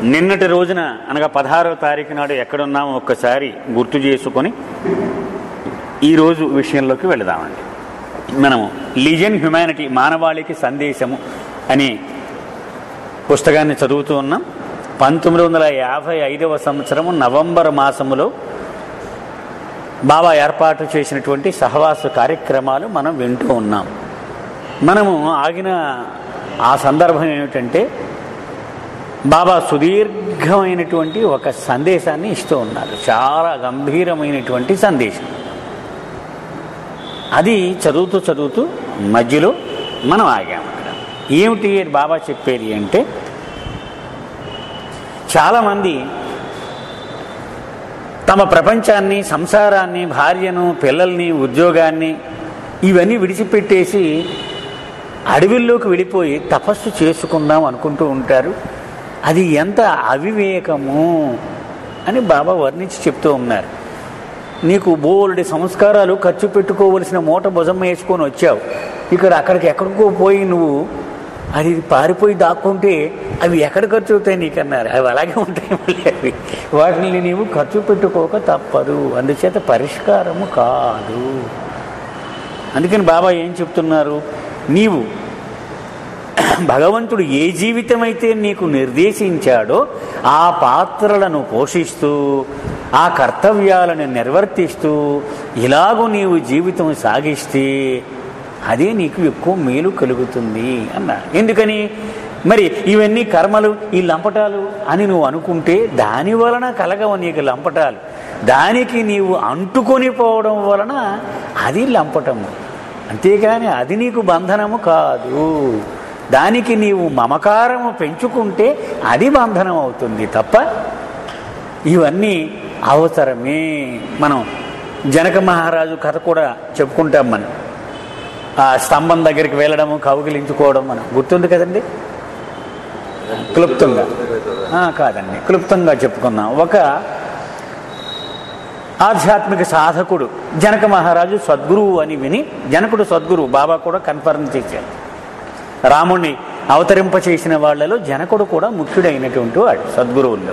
నిన్నటి రోజున అనగా పదహారవ తారీఖు నాడు ఎక్కడున్నామో ఒక్కసారి గుర్తు చేసుకొని ఈరోజు విషయంలోకి వెళదామండి మనము లిజన్ హ్యుమానిటీ మానవాళికి సందేశము అనే పుస్తకాన్ని చదువుతూ ఉన్నాం పంతొమ్మిది వందల యాభై ఐదవ సంవత్సరము నవంబర్ మాసములో బాబా ఏర్పాటు చేసినటువంటి సహవాస కార్యక్రమాలు మనం వింటూ ఉన్నాం మనము ఆగిన ఆ సందర్భం ఏమిటంటే బాబా సుదీర్ఘమైనటువంటి ఒక సందేశాన్ని ఇస్తూ ఉన్నారు చాలా గంభీరమైనటువంటి సందేశం అది చదువుతూ చదువుతూ మధ్యలో మనం ఆగాము అక్కడ ఏమిటి బాబా చెప్పేది అంటే చాలామంది తమ ప్రపంచాన్ని సంసారాన్ని భార్యను పిల్లల్ని ఉద్యోగాన్ని ఇవన్నీ విడిచిపెట్టేసి అడవిల్లోకి వెళ్ళిపోయి తపస్సు చేసుకుందాం అనుకుంటూ ఉంటారు అది ఎంత అవివేకము అని బాబా వర్ణించి చెప్తూ ఉన్నారు నీకు బోల్డ్ సంస్కారాలు ఖర్చు పెట్టుకోవలసిన మూట భుజం వేసుకొని వచ్చావు ఇక్కడ అక్కడికి ఎక్కడికో పోయి నువ్వు అది పారిపోయి దాక్కుంటే అవి ఎక్కడ ఖర్చు అవుతాయి నీకన్నారు అవి అలాగే ఉంటాయి మళ్ళీ అవి వాటిని నీవు ఖర్చు పెట్టుకోక తప్పదు అందుచేత పరిష్కారము కాదు అందుకని బాబా ఏం చెప్తున్నారు నీవు భగవంతుడు ఏ జీవితమైతే నీకు నిర్దేశించాడో ఆ పాత్రలను పోషిస్తూ ఆ కర్తవ్యాలను నిర్వర్తిస్తూ ఇలాగూ నీవు జీవితం సాగిస్తే అదే నీకు ఎక్కువ మేలు కలుగుతుంది అన్నారు ఎందుకని మరి ఇవన్నీ కర్మలు ఈ లంపటాలు అని నువ్వు అనుకుంటే దాని వలన కలగవు నీకు లంపటాలు దానికి నీవు అంటుకొని పోవడం వలన అది లంపటము అంతేగాని అది నీకు బంధనము కాదు దానికి నీవు మమకారము పెంచుకుంటే అది బంధనం అవుతుంది తప్ప ఇవన్నీ అవసరమే మనం జనక మహారాజు కథ కూడా చెప్పుకుంటాం మనం ఆ స్తంభం దగ్గరికి వెళ్ళడము కౌగిలించుకోవడం మనం గుర్తుంది కదండి క్లుప్తంగా ఆ, కాదండి క్లుప్తంగా చెప్పుకుందాం ఒక ఆధ్యాత్మిక సాధకుడు జనక మహారాజు సద్గురువు అని విని జనకుడు సద్గురువు బాబా కూడా కన్ఫర్మ్ చేశారు రాముణ్ణి అవతరింప చేసిన వాళ్ళలో జనకుడు కూడా ముఖ్యుడైనటువంటి వాడు సద్గురువుల్లో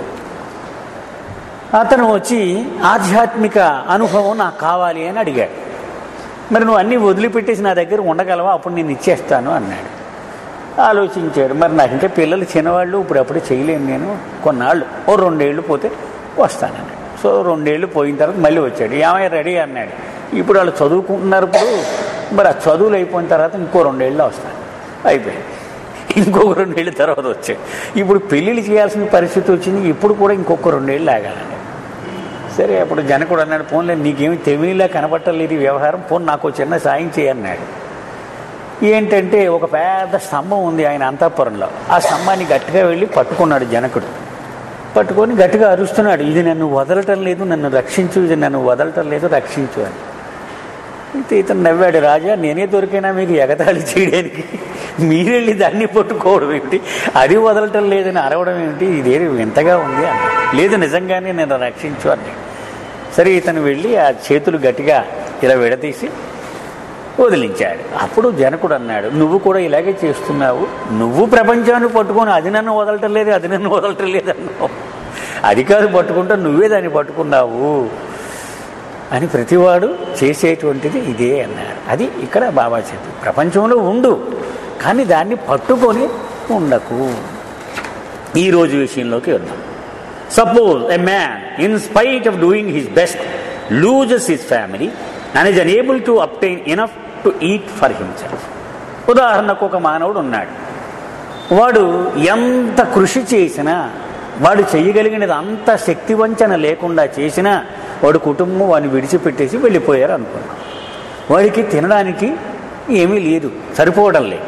అతను వచ్చి ఆధ్యాత్మిక అనుభవం నాకు కావాలి అని అడిగాడు మరి నువ్వు అన్నీ వదిలిపెట్టేసి నా దగ్గర ఉండగలవా అప్పుడు నేను ఇచ్చేస్తాను అన్నాడు ఆలోచించాడు మరి నాకు ఇంకా పిల్లలు చిన్నవాళ్ళు ఇప్పుడు అప్పుడు చేయలేను నేను కొన్నాళ్ళు ఓ రెండేళ్ళు పోతే వస్తానన్నాడు సో రెండేళ్ళు పోయిన తర్వాత మళ్ళీ వచ్చాడు ఏమై రెడీ అన్నాడు ఇప్పుడు వాళ్ళు చదువుకుంటున్నారు ఇప్పుడు మరి ఆ చదువులు అయిపోయిన తర్వాత ఇంకో రెండేళ్ళు వస్తాను అయిపోయింది ఇంకొక రెండేళ్ళ తర్వాత వచ్చాడు ఇప్పుడు పెళ్ళిళ్ళు చేయాల్సిన పరిస్థితి వచ్చింది ఇప్పుడు కూడా ఇంకొక రెండేళ్ళు ఆగాలండి సరే అప్పుడు జనకుడు అన్నాడు ఫోన్లే నీకేమి తెలివిలా కనబట్టలేదు ఈ వ్యవహారం ఫోన్ నాకు చిన్న సాయం చేయన్నాడు ఏంటంటే ఒక పెద్ద స్తంభం ఉంది ఆయన అంతఃపురంలో ఆ స్తంభాన్ని గట్టిగా వెళ్ళి పట్టుకున్నాడు జనకుడు పట్టుకొని గట్టిగా అరుస్తున్నాడు ఇది నన్ను వదలటం లేదు నన్ను రక్షించు ఇది నన్ను వదలటం లేదు రక్షించు అని అయితే ఇతను నవ్వాడు రాజా నేనే దొరికైనా మీకు ఎగతాళి చేయడానికి మీరెళ్ళి దాన్ని పట్టుకోవడం ఏమిటి అది వదలటం లేదని అరవడం ఏమిటి ఇదేమి వింతగా ఉంది అన్న లేదు నిజంగానే నేను రక్షించు అన్నాడు సరే ఇతను వెళ్ళి ఆ చేతులు గట్టిగా ఇలా విడదీసి వదిలించాడు అప్పుడు జనకుడు అన్నాడు నువ్వు కూడా ఇలాగే చేస్తున్నావు నువ్వు ప్రపంచాన్ని పట్టుకొని అది నన్ను వదలటం లేదు అది నన్ను వదలటం లేదు అన్నావు అది కాదు పట్టుకుంటా నువ్వే దాన్ని పట్టుకున్నావు అని ప్రతివాడు చేసేటువంటిది ఇదే అన్నాడు అది ఇక్కడ బాబా చెప్పి ప్రపంచంలో ఉండు కానీ దాన్ని పట్టుకొని ఉండకు ఈరోజు విషయంలోకి వద్దాం suppose a man in spite of doing his best loses his family and is unable to obtain enough to eat for himself ఉదాహరణకు ఒక మానవుడు ఉన్నాడు వాడు ఎంత కృషి చేసినా వాడు చేయగలిగినది అంత శక్తివంచన లేకుండా చేసినా వాడు కుటుంబం వాడిని విడిచిపెట్టేసి వెళ్ళిపోయారు అనుకున్నాం వాడికి తినడానికి ఏమీ లేదు సరిపోవడం లేదు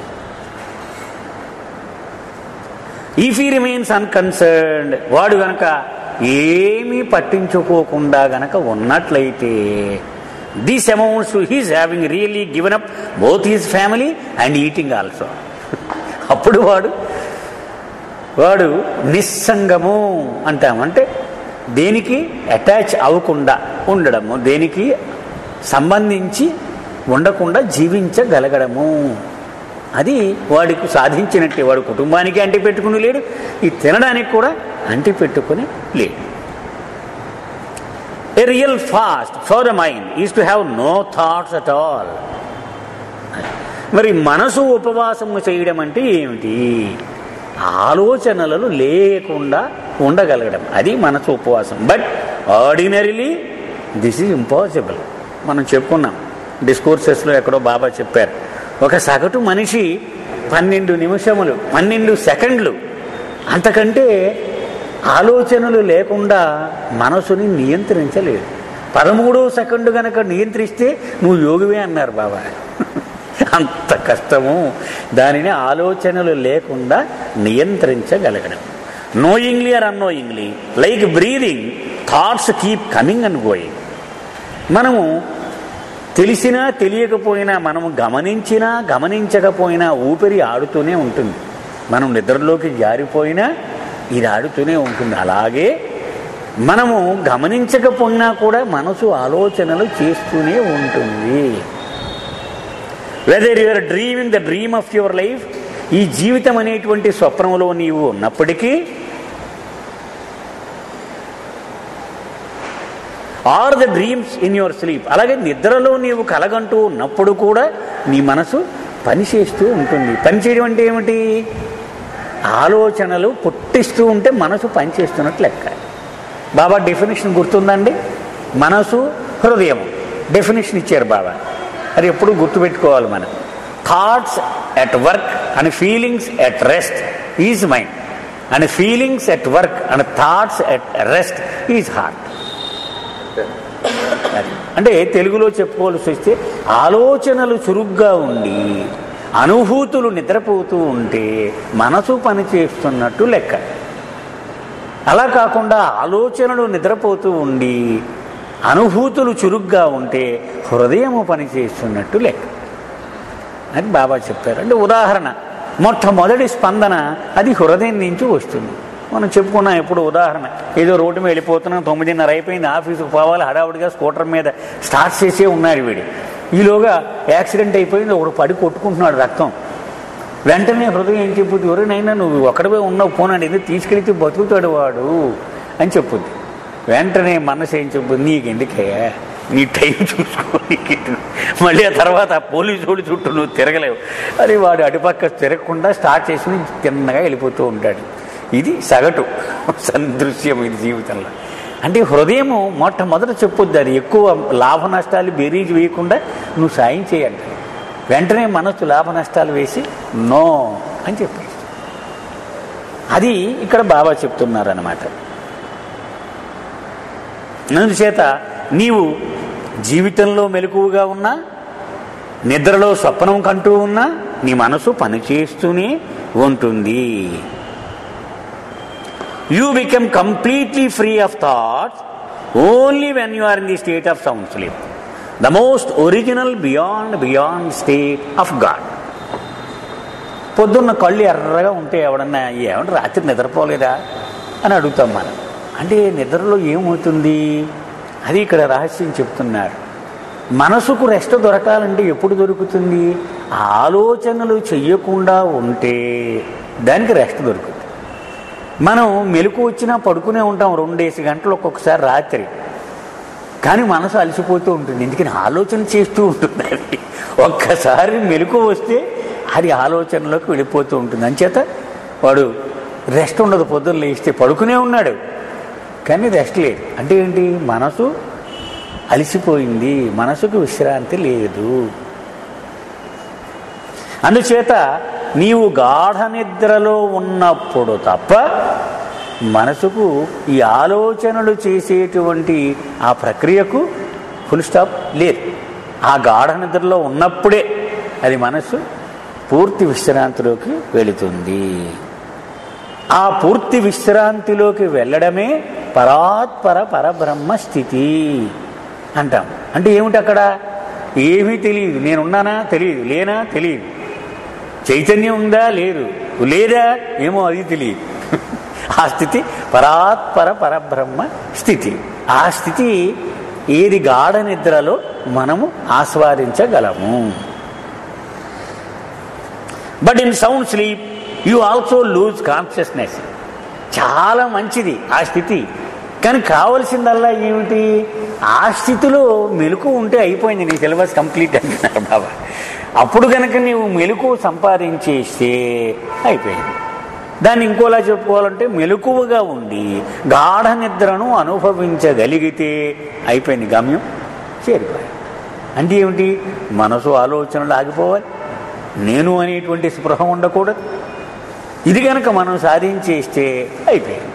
ఈఫ్ ఈ రిమైన్స్ అన్కన్సర్న్డ్ వాడు గనక ఏమీ పట్టించుకోకుండా గనక ఉన్నట్లయితే these amounts to his having really given up both his family and eating also అప్పుడు వాడు వాడు నిస్సంగము అంటాం అంటే దేనికి అటాచ్ అవ్వకుండా ఉండడము దేనికి సంబంధించి ఉండకుండా జీవించగలగడము అది వాడికి సాధించినట్టే వాడు కుటుంబానికి అంటి పెట్టుకుని లేడు ఈ తినడానికి కూడా అంటి పెట్టుకుని లేడు a real fast for the mind is to have no thoughts at all మరి మనసు ఉపవాసము చేయడం అంటే ఏమిటి ఆలోచనలు లేకుండా ఉండగలగడం అది మనసు ఉపవాసం but ordinarily this is impossible మనం చెప్పుకున్నాం డిస్కోర్సెస్లో ఎక్కడో బాబా చెప్పారు ఒక సగటు మనిషి పన్నెండు నిమిషములు పన్నెండు సెకండ్లు అంతకంటే ఆలోచనలు లేకుండా మనసుని నియంత్రించలేదు పదమూడో సెకండ్ గనక నియంత్రిస్తే నువ్వు యోగివే అన్నారు బాబా అంత కష్టము దానిని ఆలోచనలు లేకుండా నియంత్రించగలగడం knowingly or unknowingly like breathing thoughts keep coming and going మనము తెలిసినా తెలియకపోయినా మనము గమనించినా గమనించకపోయినా ఊపిరి ఆడుతూనే ఉంటుంది మనం నిద్రలోకి జారిపోయినా ఇది ఆడుతూనే ఉంటుంది అలాగే మనము గమనించకపోయినా కూడా మనసు ఆలోచనలు చేస్తూనే ఉంటుంది whether your dreaming the dream of your life ఈ జీవితం అనేటువంటి స్వప్నంలో నీవు ఉన్నప్పటికీ or the dreams in your sleep అలాగే నిద్రలో నీవు కలగంటూ ఉన్నప్పుడు కూడా నీ మనసు పనిచేస్తూ ఉంటుంది పనిచేయడం అంటే ఏమిటి ఆలోచనలు పుట్టిస్తూ ఉంటే మనసు పనిచేస్తున్నట్లు లెక్క బాబా డెఫినేషన్ గుర్తుందండి మనసు హృదయం డెఫినేషన్ ఇచ్చారు బాబా అది ఎప్పుడు గుర్తుపెట్టుకోవాలి మనం thoughts at work and feelings at rest is mind and feelings at work and thoughts at rest is heart అది. అంటే తెలుగులో చెప్పుకోవాల్సి వస్తే ఆలోచనలు చురుగ్గా ఉండి అనుభూతులు నిద్రపోతూ ఉంటే మనసు పనిచేస్తున్నట్టు లెక్క అలా కాకుండా ఆలోచనలు నిద్రపోతూ ఉండి అనుభూతులు చురుగ్గా ఉంటే హృదయము పనిచేస్తున్నట్టు లెక్క అని బాబా చెప్పారు అంటే ఉదాహరణ మొట్టమొదటి స్పందన అది హృదయం నుంచి వస్తుంది మనం చెప్పుకున్నాం ఎప్పుడు ఉదాహరణ ఏదో రోడ్డు మీద వెళ్ళిపోతున్నాం తొమ్మిదిన్నర అయిపోయింది ఆఫీసుకు పోవాలి హడావుడిగా స్కూటర్ మీద స్టార్ట్ చేసే ఉన్నాడు వీడు ఈలోగా యాక్సిడెంట్ అయిపోయింది ఒకడు పడి కొట్టుకుంటున్నాడు రక్తం వెంటనే హృదయం ఏం చెప్పుద్ది ఎవరినైనా నువ్వు ఒక్కడవే ఉన్నావు పోనండి ఎందుకు తీసుకెళ్తే బతుకుతాడు వాడు అని చెప్పుద్ది వెంటనే మనసు ఏం చెప్పుద్ది నీకు ఎందుకయ్యా నీ టైం చూసుకో నీకు ఎందుకు? మళ్ళీ ఆ తర్వాత ఆ పోలీసు వాడి చుట్టూ నువ్వు తిరగలేవు అది వాడు అటుపక్క తిరగకుండా స్టార్ట్ చేసి తిన్నగా వెళ్ళిపోతూ ఉంటాడు ఇది సగటు సందృశ్యం ఇది జీవితంలో అంటే హృదయము మొట్టమొదట చెప్పొద్దు అది ఎక్కువ లాభ నష్టాలు బెరీజ్ వేయకుండా నువ్వు సాయం చేయండి వెంటనే మనసు లాభ నష్టాలు వేసి నో అని చెప్పి అది ఇక్కడ బాబా చెప్తున్నారన్నమాట అందుచేత నీవు జీవితంలో మెలకువగా ఉన్నా నిద్రలో స్వప్నం కంటూ ఉన్నా నీ మనసు పనిచేస్తూనే ఉంటుంది you become completely free of thoughts only when you are in the state of sound sleep the most original beyond beyond state of God పొద్దున్న కళ్ళు ఎర్రగా ఉంటే ఎవడన్నా ఏమంటే రాత్రి నిద్రపోలేదా అని అడుగుతాం మనం అంటే నిద్రలో ఏమవుతుంది అది ఇక్కడ రహస్యం చెప్తున్నారు మనసుకు రెస్ట్ దొరకాలంటే ఎప్పుడు దొరుకుతుంది ఆలోచనలు చెయ్యకుండా ఉంటే దానికి రెస్ట్ దొరుకుతుంది మనం మెలకు వచ్చినా పడుకునే ఉంటాం రెండేసి గంటలు ఒక్కొక్కసారి రాత్రి కానీ మనసు అలసిపోతూ ఉంటుంది ఎందుకని ఆలోచన చేస్తూ ఉంటుంది అది ఒక్కసారి మెలకు వస్తే అది ఆలోచనలోకి వెళ్ళిపోతూ ఉంటుంది అంచేత వాడు రెస్ట్ ఉండదు పొద్దున్న లేస్తే పడుకునే ఉన్నాడు కానీ రెస్ట్ లేదు అంటే ఏంటి మనసు అలసిపోయింది మనసుకు విశ్రాంతి లేదు అందుచేత నీవు గాఢ నిద్రలో ఉన్నప్పుడు తప్ప మనసుకు ఈ ఆలోచనలు చేసేటువంటి ఆ ప్రక్రియకు ఫుల్ స్టాప్ లేదు ఆ గాఢ నిద్రలో ఉన్నప్పుడే అది మనసు పూర్తి విశ్రాంతిలోకి వెళుతుంది ఆ పూర్తి విశ్రాంతిలోకి వెళ్ళడమే పరాత్పర పరబ్రహ్మ స్థితి అంటాం అంటే ఏమిటి అక్కడ ఏమీ తెలియదు నేనున్నానా తెలియదు లేనా తెలియదు చైతన్యం ఉందా లేదు లేదా ఏమో అది తెలియదు ఆ స్థితి పరాత్పర పరబ్రహ్మ స్థితి ఆ స్థితి ఏది గాఢ నిద్రలో మనము ఆస్వాదించగలము but in sound sleep you also lose consciousness చాలా మంచిది ఆ స్థితి కానీ కావలసిందల్లా ఏమిటి ఆ స్థితిలో మెలకు ఉంటే అయిపోయింది నీ సిలబస్ కంప్లీట్ అంటున్నారు బాబా అప్పుడు కనుక నీవు మెలకు సంపాదించేస్తే అయిపోయింది దాన్ని ఇంకోలా చెప్పుకోవాలంటే మెలకువగా ఉండి గాఢ నిద్రను అనుభవించగలిగితే అయిపోయింది గమ్యం చేరిపోయాయి అంటే ఏమిటి మనసు ఆలోచనలు ఆగిపోవాలి నేను అనేటువంటి స్పృహ ఉండకూడదు ఇది కనుక మనం సాధించేస్తే అయిపోయింది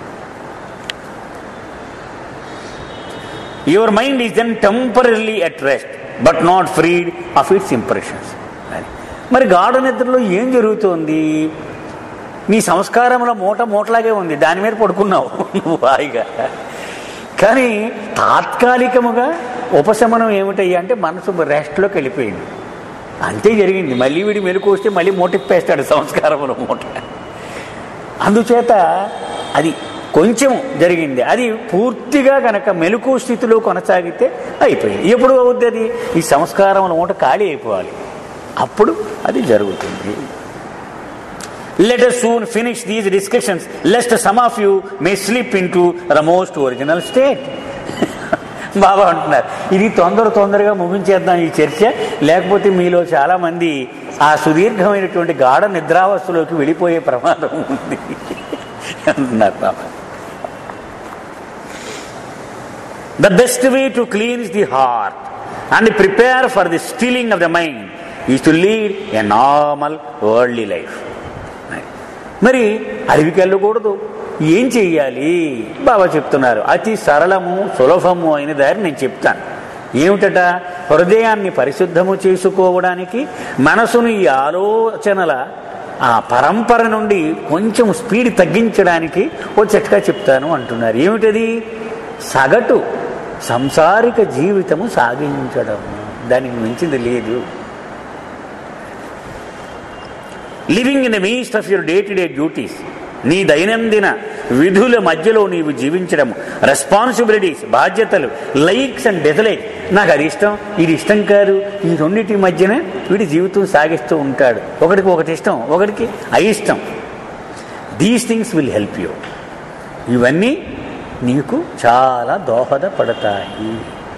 your mind is then temporarily at rest but not freed of its impressions మరి గాఢ నిద్రలో ఏం జరుగుతోంది నీ సంస్కారంలో మూట మూటలాగే ఉంది దాని మీద పడుకున్నావు నువ్వు హాయిగా కానీ తాత్కాలికముగా ఉపశమనం ఏమిటయ్యా అంటే మనసు రెస్ట్లోకి వెళ్ళిపోయింది అంతే జరిగింది మళ్ళీ వీడి మెలకు వస్తే మళ్ళీ మూటిప్పేస్తాడు సంస్కారముల మూట అందుచేత అది కొంచెం జరిగింది అది పూర్తిగా కనుక మెలకు స్థితిలో కొనసాగితే అయిపోయింది ఎప్పుడు అవుద్ది అది ఈ సంస్కారముల మూట ఖాళీ అయిపోవాలి అప్పుడు అది జరుగుతుంది let us soon finish these discussions lest some of you may slip in to the most original state Baba అంటున్నారు ఇది తొందర తొందరగా ముగించేద్దాం ఈ చర్చ లేకపోతే మీలో చాలా మంది ఆ సుదీర్ఘమైనటువంటి గాఢ నిద్రావస్థలోకి వెళ్ళిపోయే ప్రమాదం ఉంది అంటున్నారు Baba the best way to cleanse the heart and prepare for the stilling of the mind is to lead a normal worldly life మరి అడవికి వెళ్ళకూడదు ఏం చెయ్యాలి బాబా చెప్తున్నారు అతి సరళము సులభము అయిన దారి నేను చెప్తాను ఏమిటట హృదయాన్ని పరిశుద్ధము చేసుకోవడానికి మనసును ఈ ఆలోచనల ఆ పరంపర నుండి కొంచెం స్పీడ్ తగ్గించడానికి ఓ చిట్కా చెప్తాను అంటున్నారు ఏమిటది సగటు సంసారిక జీవితము సాగించడం దానికి మించింది లేదు living in the midst of your day to day duties నీ దైనందిన విధుల మధ్యలో నీవు జీవించడం రెస్పాన్సిబిలిటీస్ బాధ్యతలు లైక్స్ అండ్ డెజలైక్ నాకు అది ఇష్టం ఇది ఇష్టం కాదు ఈ రెండింటి మధ్యన వీడి జీవితం సాగిస్తూ ఉంటాడు ఒకటికి ఒకటి ఇష్టం ఒకటికి అయిష్టం these things will help you ఇవన్నీ నీకు చాలా దోహదపడతాయి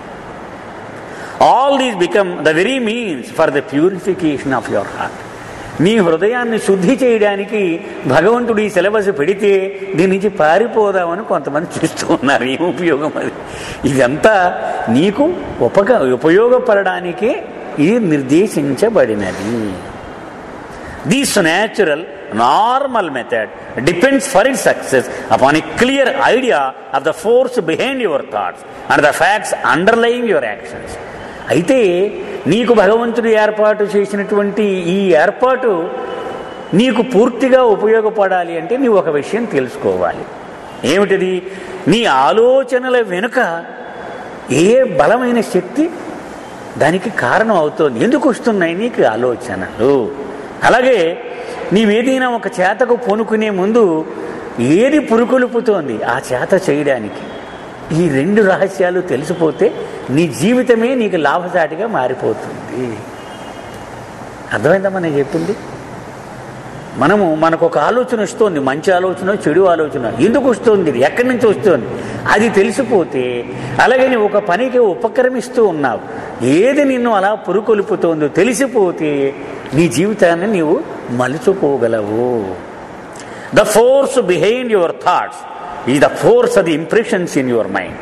all these become the very means for the purification of your heart నీ హృదయాన్ని శుద్ధి చేయడానికి భగవంతుడు ఈ సిలబస్ పెడితే దీని నుంచి పారిపోదామని కొంతమంది చూస్తూ ఉన్నారు ఏం ఉపయోగం అది ఇదంతా నీకు ఉపక ఉపయోగపడడానికే ఇది నిర్దేశించబడినది this natural normal method depends for it success upon a clear idea of the force behind your thoughts and the facts underlying your actions అయితే నీకు భగవంతుడు ఏర్పాటు చేసినటువంటి ఈ ఏర్పాటు నీకు పూర్తిగా ఉపయోగపడాలి అంటే నీవు ఒక విషయం తెలుసుకోవాలి ఏమిటిది నీ ఆలోచనల వెనుక ఏ బలమైన శక్తి దానికి కారణం అవుతోంది ఎందుకు వస్తున్నాయి నీకు ఆలోచనలు అలాగే నీవేదైనా ఒక చేతకు పూనుకునే ముందు ఏది పురుకొలుపుతోంది ఆ చేత చేయడానికి ఈ రెండు రహస్యాలు తెలిసిపోతే నీ జీవితమే నీకు లాభసాటిగా మారిపోతుంది అర్థమైందమ్మా నేను చెప్పింది మనము మనకు ఒక ఆలోచన వస్తుంది మంచి ఆలోచన చెడు ఆలోచన ఎందుకు వస్తుంది ఇది ఎక్కడి నుంచి వస్తుంది అది తెలిసిపోతే అలాగే నువ్వు ఒక పనికి ఉపక్రమిస్తూ ఉన్నావు ఏది నిన్ను అలా పురుకొల్పుతోందో తెలిసిపోతే నీ జీవితాన్ని నీవు మలుచుకోగలవు the force behind your thoughts is the force of the impressions in your mind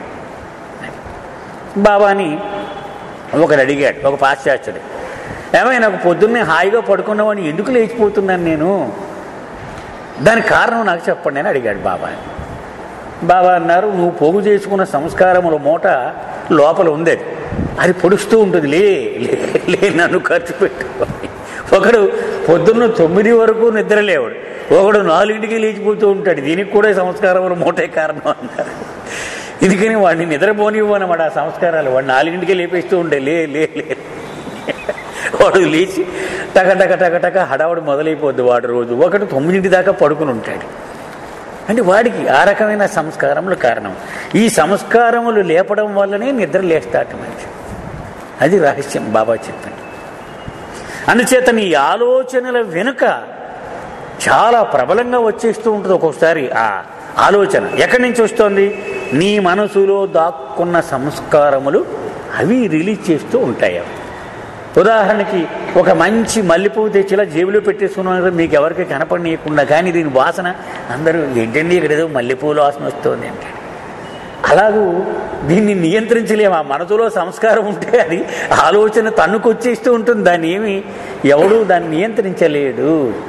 బాబాని ఒకడు అడిగాడు ఒక పాశ్చాత్యుడు ఏమైనా నాకు పొద్దున్నే హాయిగా పడుకున్నవాడిని ఎందుకు లేచిపోతున్నాను నేను దానికి కారణం నాకు చెప్పండి అని అడిగాడు బాబా బాబా అన్నారు నువ్వు పోగు చేసుకున్న సంస్కారముల మూట లోపల ఉంది అది అది పొడుస్తూ ఉంటుంది లే లే, లే నన్ను ఖర్చు పెట్టు ఒకడు పొద్దున్న తొమ్మిది వరకు నిద్రలేవాడు ఒకడు నాలుగింటికి లేచిపోతూ ఉంటాడు దీనికి కూడా సంస్కారముల మూటే కారణం అన్నారు ఎందుకని వాడిని నిద్రపోనివ్వనమాట ఆ సంస్కారాలు వాడు నాలుగింటికే లేపేస్తూ ఉండే లే లే లే వాడు లేచి టక టక టక టక హడావుడు మొదలైపోద్ది వాడు రోజు ఒకటి తొమ్మిదింటి దాకా పడుకుని ఉంటాడు అంటే వాడికి ఆ రకమైన సంస్కారములు కారణం ఈ సంస్కారములు లేపడం వల్లనే నిద్ర లేస్తాట మనిషి అది రహస్యం బాబా చెప్పండి అందుచేత నీ ఆలోచనల వెనుక చాలా ప్రబలంగా వచ్చేస్తూ ఉంటుంది ఒక్కొక్కసారి ఆ ఆలోచన ఎక్కడి నుంచి వస్తుంది నీ మనసులో దాక్కున్న సంస్కారములు అవి రిలీజ్ చేస్తూ ఉంటాయి అవి ఉదాహరణకి ఒక మంచి మల్లెపువ్వు తెచ్చిలా జేబులో పెట్టేసుకున్నారు మీకు ఎవరికి కనపడనీయకుండా కానీ దీని వాసన అందరూ ఏంటండి ఇక్కడ ఏదో మల్లెపూల వాసన వస్తుంది అంటే అలాగూ దీన్ని నియంత్రించలేము ఆ మనసులో సంస్కారం ఉంటే అది ఆలోచన తన్నుకొచ్చేస్తూ ఉంటుంది దాన్ని ఏమి ఎవడూ దాన్ని నియంత్రించలేడు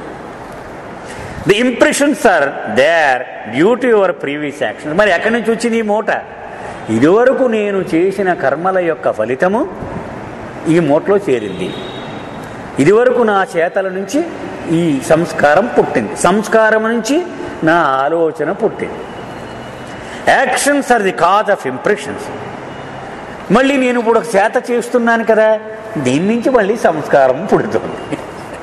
the impressions are there due to your previous action మరి ఎక్కడి నుంచి వచ్చింది ఈ మూట ఇదివరకు నేను చేసిన కర్మల యొక్క ఫలితము ఈ మూటలో చేరింది ఇదివరకు నా చేతల నుంచి ఈ సంస్కారం పుట్టింది సంస్కారం నుంచి నా ఆలోచన పుట్టింది actions are the cause of impressions మళ్ళీ నేను ఇప్పుడు ఒక చేత చేస్తున్నాను కదా దీని నుంచి మళ్ళీ సంస్కారం పుడుతుంది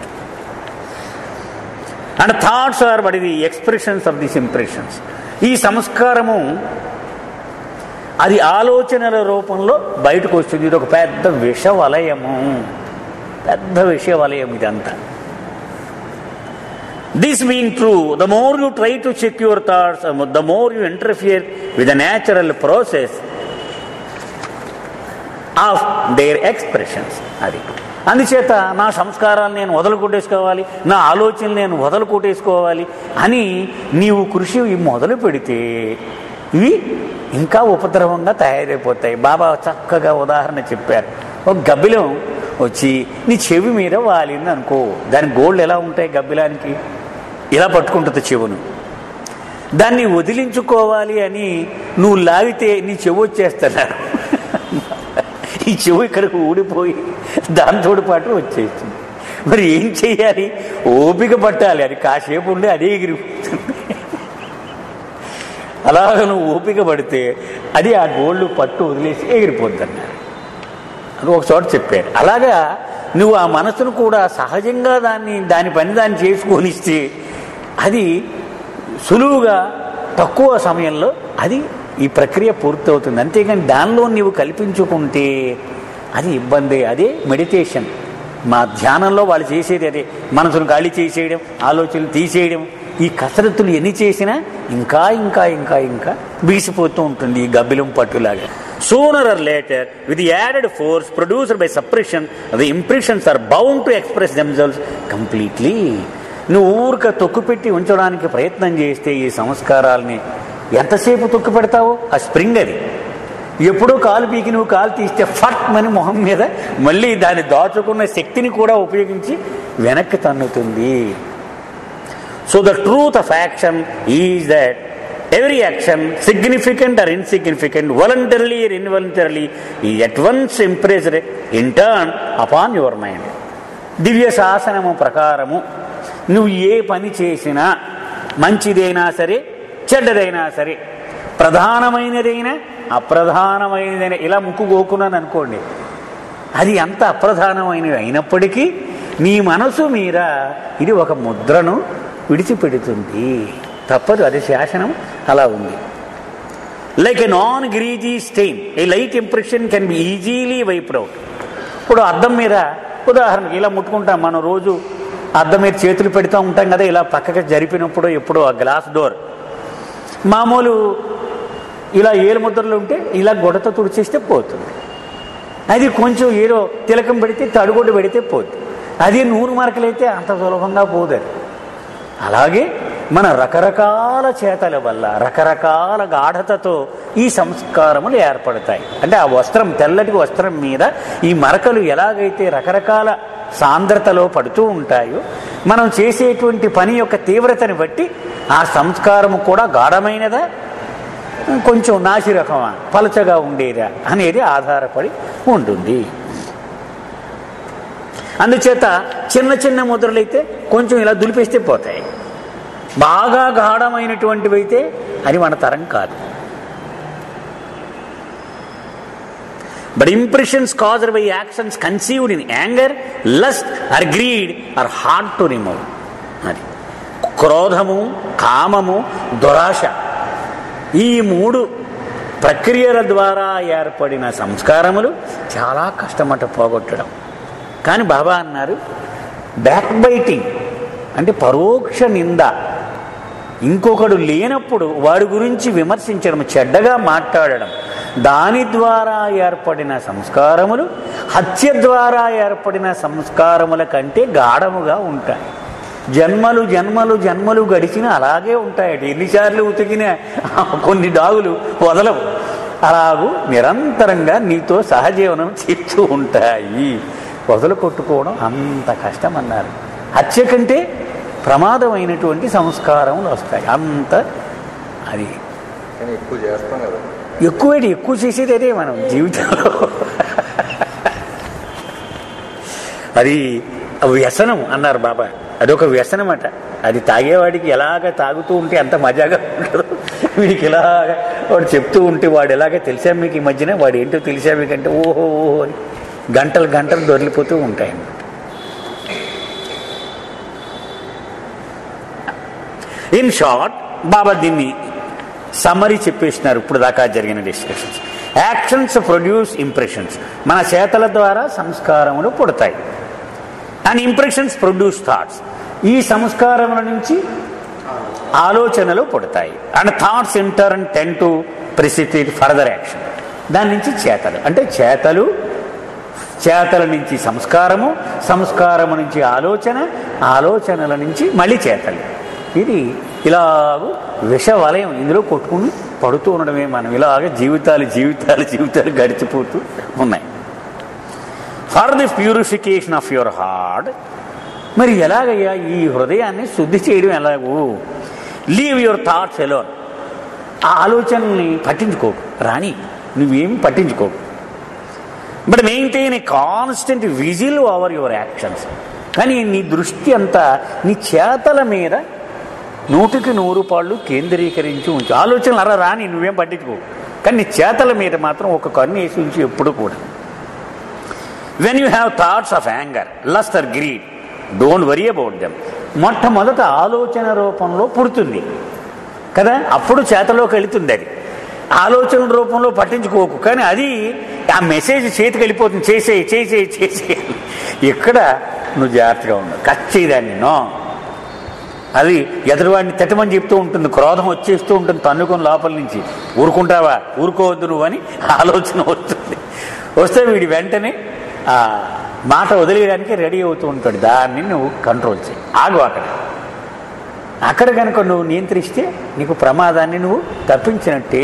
and thoughts are but the expressions of this impressions ఈ సంస్కారము అది ఆలోచనల రూపంలో బయటకు వస్తుంది ఇది ఒక పెద్ద విష వలయము పెద్ద విష వలయం ఇదంతా this being true the more you try to check your thoughts the more you interfere with the natural process of their expressions అది అందుచేత నా సంస్కారాలు నేను వదలుకొట్టేసుకోవాలి నా ఆలోచనలు నేను వదలుకొట్టేసుకోవాలి అని నీవు కృషి మొదలు పెడితే ఇవి ఇంకా ఉపద్రవంగా తయారైపోతాయి బాబా చక్కగా ఉదాహరణ చెప్పారు ఒక గబ్బిలం వచ్చి నీ చెవి మీద వాలింది అనుకో దాని గోళ్ళు ఎలా ఉంటాయి గబ్బిలానికి ఇలా పట్టుకుంటుంది చెవును దాన్ని వదిలించుకోవాలి అని నువ్వు లాగితే నీ చెవి వచ్చేస్తున్నారు ఈ చెవు ఇక్కడికి ఊడిపోయి దాంతో పాటు వచ్చేస్తుంది మరి ఏం చెయ్యాలి ఓపిక పట్టాలి అది కాసేపు ఉండి అదే ఎగిరిపోతుంది అలాగ నువ్వు ఓపిక పడితే అది ఆ గోళ్ళు పట్టు వదిలేసి ఎగిరిపోద్ది అన్నారు అది ఒక చోట చెప్పారు అలాగా నువ్వు ఆ మనసును కూడా సహజంగా దాన్ని దాని పని దాన్ని చేసుకొనిస్తే అది సులువుగా తక్కువ సమయంలో అది ఈ ప్రక్రియ పూర్తవుతుంది అంతేగాని దానిలో నీవు కల్పించుకుంటే అది ఇబ్బంది అదే మెడిటేషన్ మా ధ్యానంలో వాళ్ళు చేసేది అదే మనసును ఖాళీ చేసేయడం ఆలోచనలు తీసేయడం ఈ కసరత్తులు ఎన్ని చేసినా ఇంకా ఇంకా ఇంకా ఇంకా బీసిపోతూ ఉంటుంది ఈ గబ్బిలం పట్టులాగా sooner or later with added force produced by suppression the impressions are bound to express themselves completely నువ్వు ఊరిక తొక్కుపెట్టి ఉంచడానికి ప్రయత్నం చేస్తే ఈ సంస్కారాల్ని ఎంతసేపు తొక్కు పెడతావు ఆ స్ప్రింగ్ అది ఎప్పుడో కాలు పీకి నువ్వు కాలు తీస్తే ఫట్ మని మొహం మీద మళ్ళీ దాన్ని దాచుకున్న శక్తిని కూడా ఉపయోగించి వెనక్కి తన్నుతుంది so the truth of action is that every action, significant or insignificant, voluntarily or involuntarily, is at once impressed in turn upon your mind. దివ్య శాసనము ప్రకారము నువ్వు ఏ పని చేసినా మంచిదైనా సరే చెడ్డదైనా సరే ప్రధానమైనదైనా అప్రధానమైనదైనా ఇలా ముక్కు గోకున్నాను అనుకోండి అది ఎంత అప్రధానమైనది అయినప్పటికీ నీ మనసు మీద ఇది ఒక ముద్రను విడిచిపెడుతుంది తప్పదు అది శాసనం అలా ఉంది like a non greasy stain a light impression can be easily wiped out ఇప్పుడు అద్దం మీద ఉదాహరణకి ఇలా ముట్టుకుంటాం మనం రోజు అద్దం మీద చేతులు పెడతా ఉంటాం కదా ఇలా పక్కకి జరిపినప్పుడు ఎప్పుడు ఆ గ్లాస్ డోర్ మామూలు ఇలా ఏలు ముద్రలు ఉంటే ఇలా గొడత తుడిచేస్తే పోతుంది అది కొంచెం ఏదో తిలకం పెడితే తడుగొడ్డు పెడితే పోద్ది అది నూనె మరకలైతే అంత సులభంగా పోదు అది అలాగే మన రకరకాల చేతల వల్ల రకరకాల గాఢతతో ఈ సంస్కారములు ఏర్పడతాయి అంటే ఆ వస్త్రం తెల్లటి వస్త్రం మీద ఈ మరకలు ఎలాగైతే రకరకాల సాంద్రతలో పడుతూ ఉంటాయో మనం చేసేటువంటి పని యొక్క తీవ్రతని బట్టి ఆ సంస్కారము కూడా గాఢమైనదా కొంచెం నాసి రకమా పలచగా ఉండేదా అనేది ఆధారపడి ఉంటుంది అందుచేత చిన్న చిన్న ముద్రలైతే కొంచెం ఇలా దులిపేస్తే పోతాయి బాగా గాఢమైనటువంటివి అయితే అది మన తరం కాదు but impressions caused by actions conceived in anger lust or greed are hard to remove అది క్రోధము కామము దురాశ ఈ మూడు ప్రక్రియల ద్వారా ఏర్పడిన సంస్కారములు చాలా కష్టమట పోగొట్టడం కానీ బాబా అన్నారు బ్యాక్ బైటింగ్ అంటే పరోక్ష నింద ఇంకొకడు లేనప్పుడు వాడి గురించి విమర్శించడం చెడ్డగా మాట్లాడడం దాని ద్వారా ఏర్పడిన సంస్కారములు హత్య ద్వారా ఏర్పడిన సంస్కారముల కంటే గాఢముగా ఉంటాయి జన్మలు జన్మలు జన్మలు గడిచిన అలాగే ఉంటాయట ఎన్నిసార్లు ఉతికిన కొన్ని డాగులు వదలవు అలాగూ నిరంతరంగా నీతో సహజీవనం చేస్తూ ఉంటాయి వదలు కొట్టుకోవడం అంత కష్టం అన్నారు హత్య కంటే ప్రమాదమైనటువంటి సంస్కారములు వస్తాయి అంత అది కానీ ఎక్కువ చేస్తాం కదా ఎక్కువేటి ఎక్కువ చేసేది అదే మనం జీవితంలో అది వ్యసనం అన్నారు బాబా అదొక వ్యసనం అట అది తాగేవాడికి ఎలాగ తాగుతూ ఉంటే అంత మజాగా ఉండదు వీడికి ఇలాగ వాడు చెప్తూ ఉంటే వాడు ఎలాగ తెలిసా మీకు ఈ మధ్యన వాడు ఏంటో తెలిసా మీకంటే ఓహో ఓహో అని గంటలు గంటలు దొరికిపోతూ ఉంటాయి అన్నమాట ఇన్ షార్ట్ బాబా దీన్ని సమ్మరీ చెప్పేసినారు ఇప్పుడు దాకా జరిగిన డిస్కషన్స్ యాక్షన్స్ ప్రొడ్యూస్ ఇంప్రెషన్స్ మన చేతల ద్వారా సంస్కారములు పుడతాయి అండ్ ఇంప్రెషన్స్ ప్రొడ్యూస్ థాట్స్ ఈ సంస్కారముల నుంచి ఆలోచనలు పుడతాయి and thoughts in turn and tend to precipitate further action దాని నుంచి చేతలు అంటే చేతలు చేతల నుంచి సంస్కారము సంస్కారము నుంచి ఆలోచన ఆలోచనల నుంచి మళ్ళీ చేతలు ఇది ఇలాగ విష వలయం ఇందులో కొట్టుకుని పడుతూ ఉండడమే మనం ఇలాగ జీవితాలు జీవితాలు జీవితాలు గడిచిపోతూ ఉన్నాయి for the purification of your heart మరి ఎలాగయ్యా ఈ హృదయాన్ని శుద్ధి చేయడం ఎలాగూ లీవ్ యువర్ థాట్స్ ఎలోన్ ఆ ఆలోచనల్ని పట్టించుకోకు రాని నువ్వేం పట్టించుకోకు but maintain a constant vigil over your actions కానీ నీ దృష్టి అంతా నీ చేతల మీద నూటికి నూరు పాళ్ళు కేంద్రీకరించి ఉంచు ఆలోచనలు అలా రాని నువ్వేం పట్టించుకో కానీ నీ చేతల మీద మాత్రం ఒక కన్ను వేసి ఉంచి ఎప్పుడు కూడా when you have thoughts of anger lust or greed don't worry about them మొట్టమొదట ఆలోచన రూపంలో పుడుతుంది కదా అప్పుడు చేతలోకి వెళుతుంది అది ఆలోచన రూపంలో పట్టించుకోకు కానీ అది ఆ మెసేజ్ చేతికి వెళ్ళిపోతుంది చేసేయి చేసేయి చేసేయి ఇక్కడ నువ్వు జాగ్రత్తగా ఉండవు కచ్చేదాన్ని నో అది ఎదురువాడిని తిట్టమని చెప్తూ ఉంటుంది క్రోధం వచ్చేస్తూ ఉంటుంది తన్నుకొని లోపల నుంచి ఊరుకుంటావా ఊరుకోవద్దు నువ్వు అని ఆలోచన వస్తుంది వస్తే వీడి వెంటనే ఆ మాట వదిలేయడానికి రెడీ అవుతూ ఉంటాడు దాన్ని నువ్వు కంట్రోల్ చేయి ఆగు అక్కడ అక్కడ కనుక నువ్వు నియంత్రిస్తే నీకు ప్రమాదాన్ని నువ్వు తప్పించినట్టే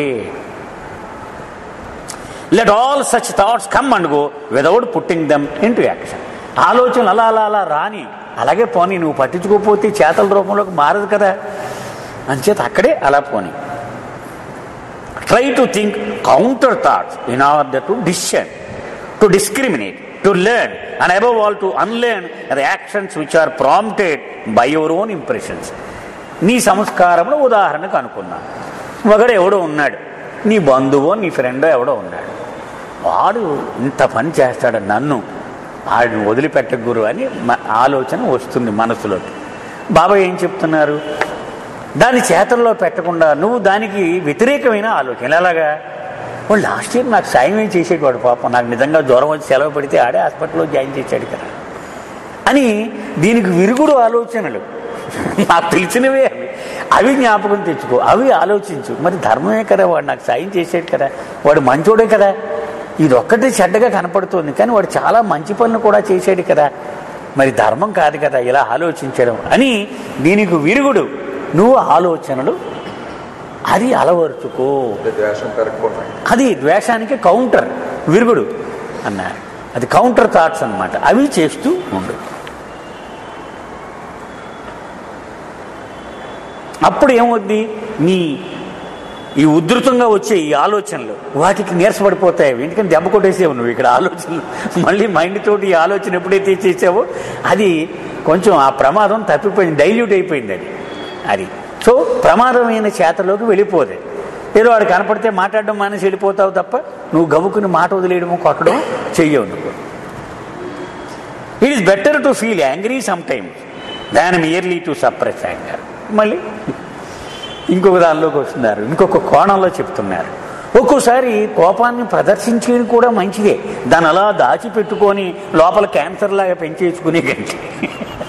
let all such thoughts come and go without putting them into action ఆలోచనలు అలా అలా అలా రాని అలాగే పోనీ నువ్వు పట్టించుకోకపోతే చేతల రూపంలోకి మారదు కదా అంచేత అక్కడే అలా పోనీ try to think counter thoughts in order to decision to discriminate to learn and above all to unlearn the actions which are prompted by your own impressions నీ సంస్కారమును ఉదాహరణకు అనుకున్నా ఒకడు ఎవడో ఉన్నాడు నీ బంధువో నీ ఫ్రెండో ఎవడో ఉన్నాడు వాడు ఇంత పని చేస్తాడు నన్ను వాడిని వదిలిపెట్ట గురు అని మ- ఆలోచన వస్తుంది మనసులోకి బాబా ఏం చెప్తున్నారు దాన్ని చేతల్లో పెట్టకుండా నువ్వు దానికి వ్యతిరేకమైన ఆలోచన ఎలాగా వాడు లాస్ట్ ఇయర్ నాకు సాయం ఏం చేసేవాడు పాపం నాకు నిజంగా జ్వరం వచ్చి సెలవు పెడితే ఆడే హాస్పిటల్లో జాయిన్ చేశాడు కదా అని దీనికి విరుగుడు ఆలోచనలు నాకు తెలిసినవే అవి అవి జ్ఞాపకం తెచ్చుకో అవి ఆలోచించు మరి ధర్మమే కదా వాడు నాకు సాయం చేసాడు కదా వాడు మంచోడే కదా ఇది ఒక్కటే చెడ్డగా కనపడుతుంది కానీ వాడు చాలా మంచి పనులు కూడా చేశాడు కదా మరి ధర్మం కాదు కదా ఇలా ఆలోచించడం అని దీనికి విరుగుడు నువ్వు ఆలోచనలు అది అలవరుచుకో అంటే ద్వేషం పెరగకుండా అది ద్వేషానికి కౌంటర్ విరుగుడు అన్నారు అది కౌంటర్ థాట్స్ అన్నమాట అవి చేస్తూ ఉండు అప్పుడు ఏమవుద్ది నీ ఈ ఉధృతంగా వచ్చే ఈ ఆలోచనలు వాటికి నీరసపడిపోతాయి అవి. ఎందుకంటే దెబ్బ కొట్టేసేవు నువ్వు ఇక్కడ ఆలోచనలు మళ్ళీ మైండ్ తోటి ఈ ఆలోచన ఎప్పుడైతే చేసావో అది కొంచెం ఆ ప్రమాదం తప్పిపోయింది డైల్యూట్ అయిపోయింది అది అది సో ప్రమాదమైన చేతలోకి వెళ్ళిపోదు ఏదో వాడు కనపడితే మాట్లాడడం మానేసి వెళ్ళిపోతావు తప్ప నువ్వు గబుకుని మాట వదిలేయడము కొట్టడం చెయ్యవు నువ్వు it is better to feel angry sometimes than merely to suppress anger మళ్ళీ ఇంకొక దానిలోకి వస్తున్నారు ఇంకొక కోణంలో చెప్తున్నారు ఒక్కోసారి కోపాన్ని ప్రదర్శించేది కూడా మంచిదే దాని అలా దాచిపెట్టుకొని లోపల క్యాన్సర్ లాగా పెంచేసుకునే కంటే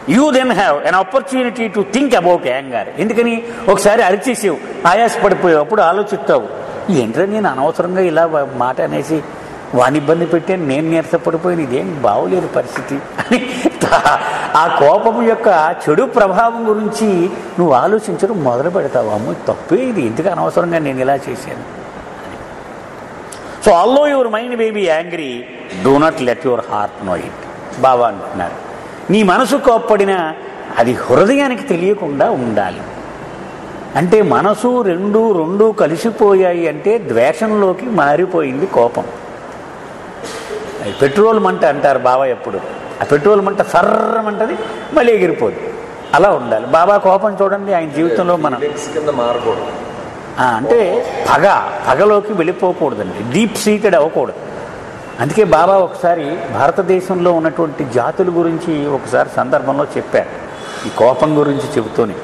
you then have an opportunity to think about anger ఎందుకని ఒకసారి అరిచేసావు ఆయాసపడిపోయావు అప్పుడు ఆలోచిస్తావు ఏంట్రా నేను అనవసరంగా ఇలా వా- మాట అనేసి వాని ఇబ్బంది పెట్టాను నేను నీరసపడిపోయాను ఇదేం బాగోలేదు పరిస్థితి అని తా- ఆ కోపం యొక్క చెడు ప్రభావం గురించి నువ్వు ఆలోచించడం మొదలు పెడతావు అమ్మ తప్పే ఇది ఎందుకు అనవసరంగా నేను ఇలా చేశాను so allow your mind may be angry do not let your heart know it Baba అంటున్నారు నీ మనసు కోప్పడినా అది హృదయానికి తెలియకుండా ఉండాలి అంటే మనసు రెండు రెండు కలిసిపోయాయి అంటే ద్వేషంలోకి మారిపోయింది కోపం అది పెట్రోల్ మంట అంటారు బాబా ఎప్పుడు ఆ పెట్రోల్ మంట సర్రమంటది మళ్ళీ ఎగిరిపోదు అలా ఉండాలి బాబా కోపం చూడండి ఆయన జీవితంలో మనం ఫీలింగ్స్ కింద మారకూడదు ఆ, అంటే పగ పగలోకి వెళ్ళిపోకూడదండి డీప్ సీటెడ్ అవ్వకూడదు అందుకే బాబా ఒకసారి భారతదేశంలో ఉన్నటువంటి జాతుల గురించి ఒకసారి సందర్భంలో చెప్పారు ఈ కోపం గురించి చెబుతూనే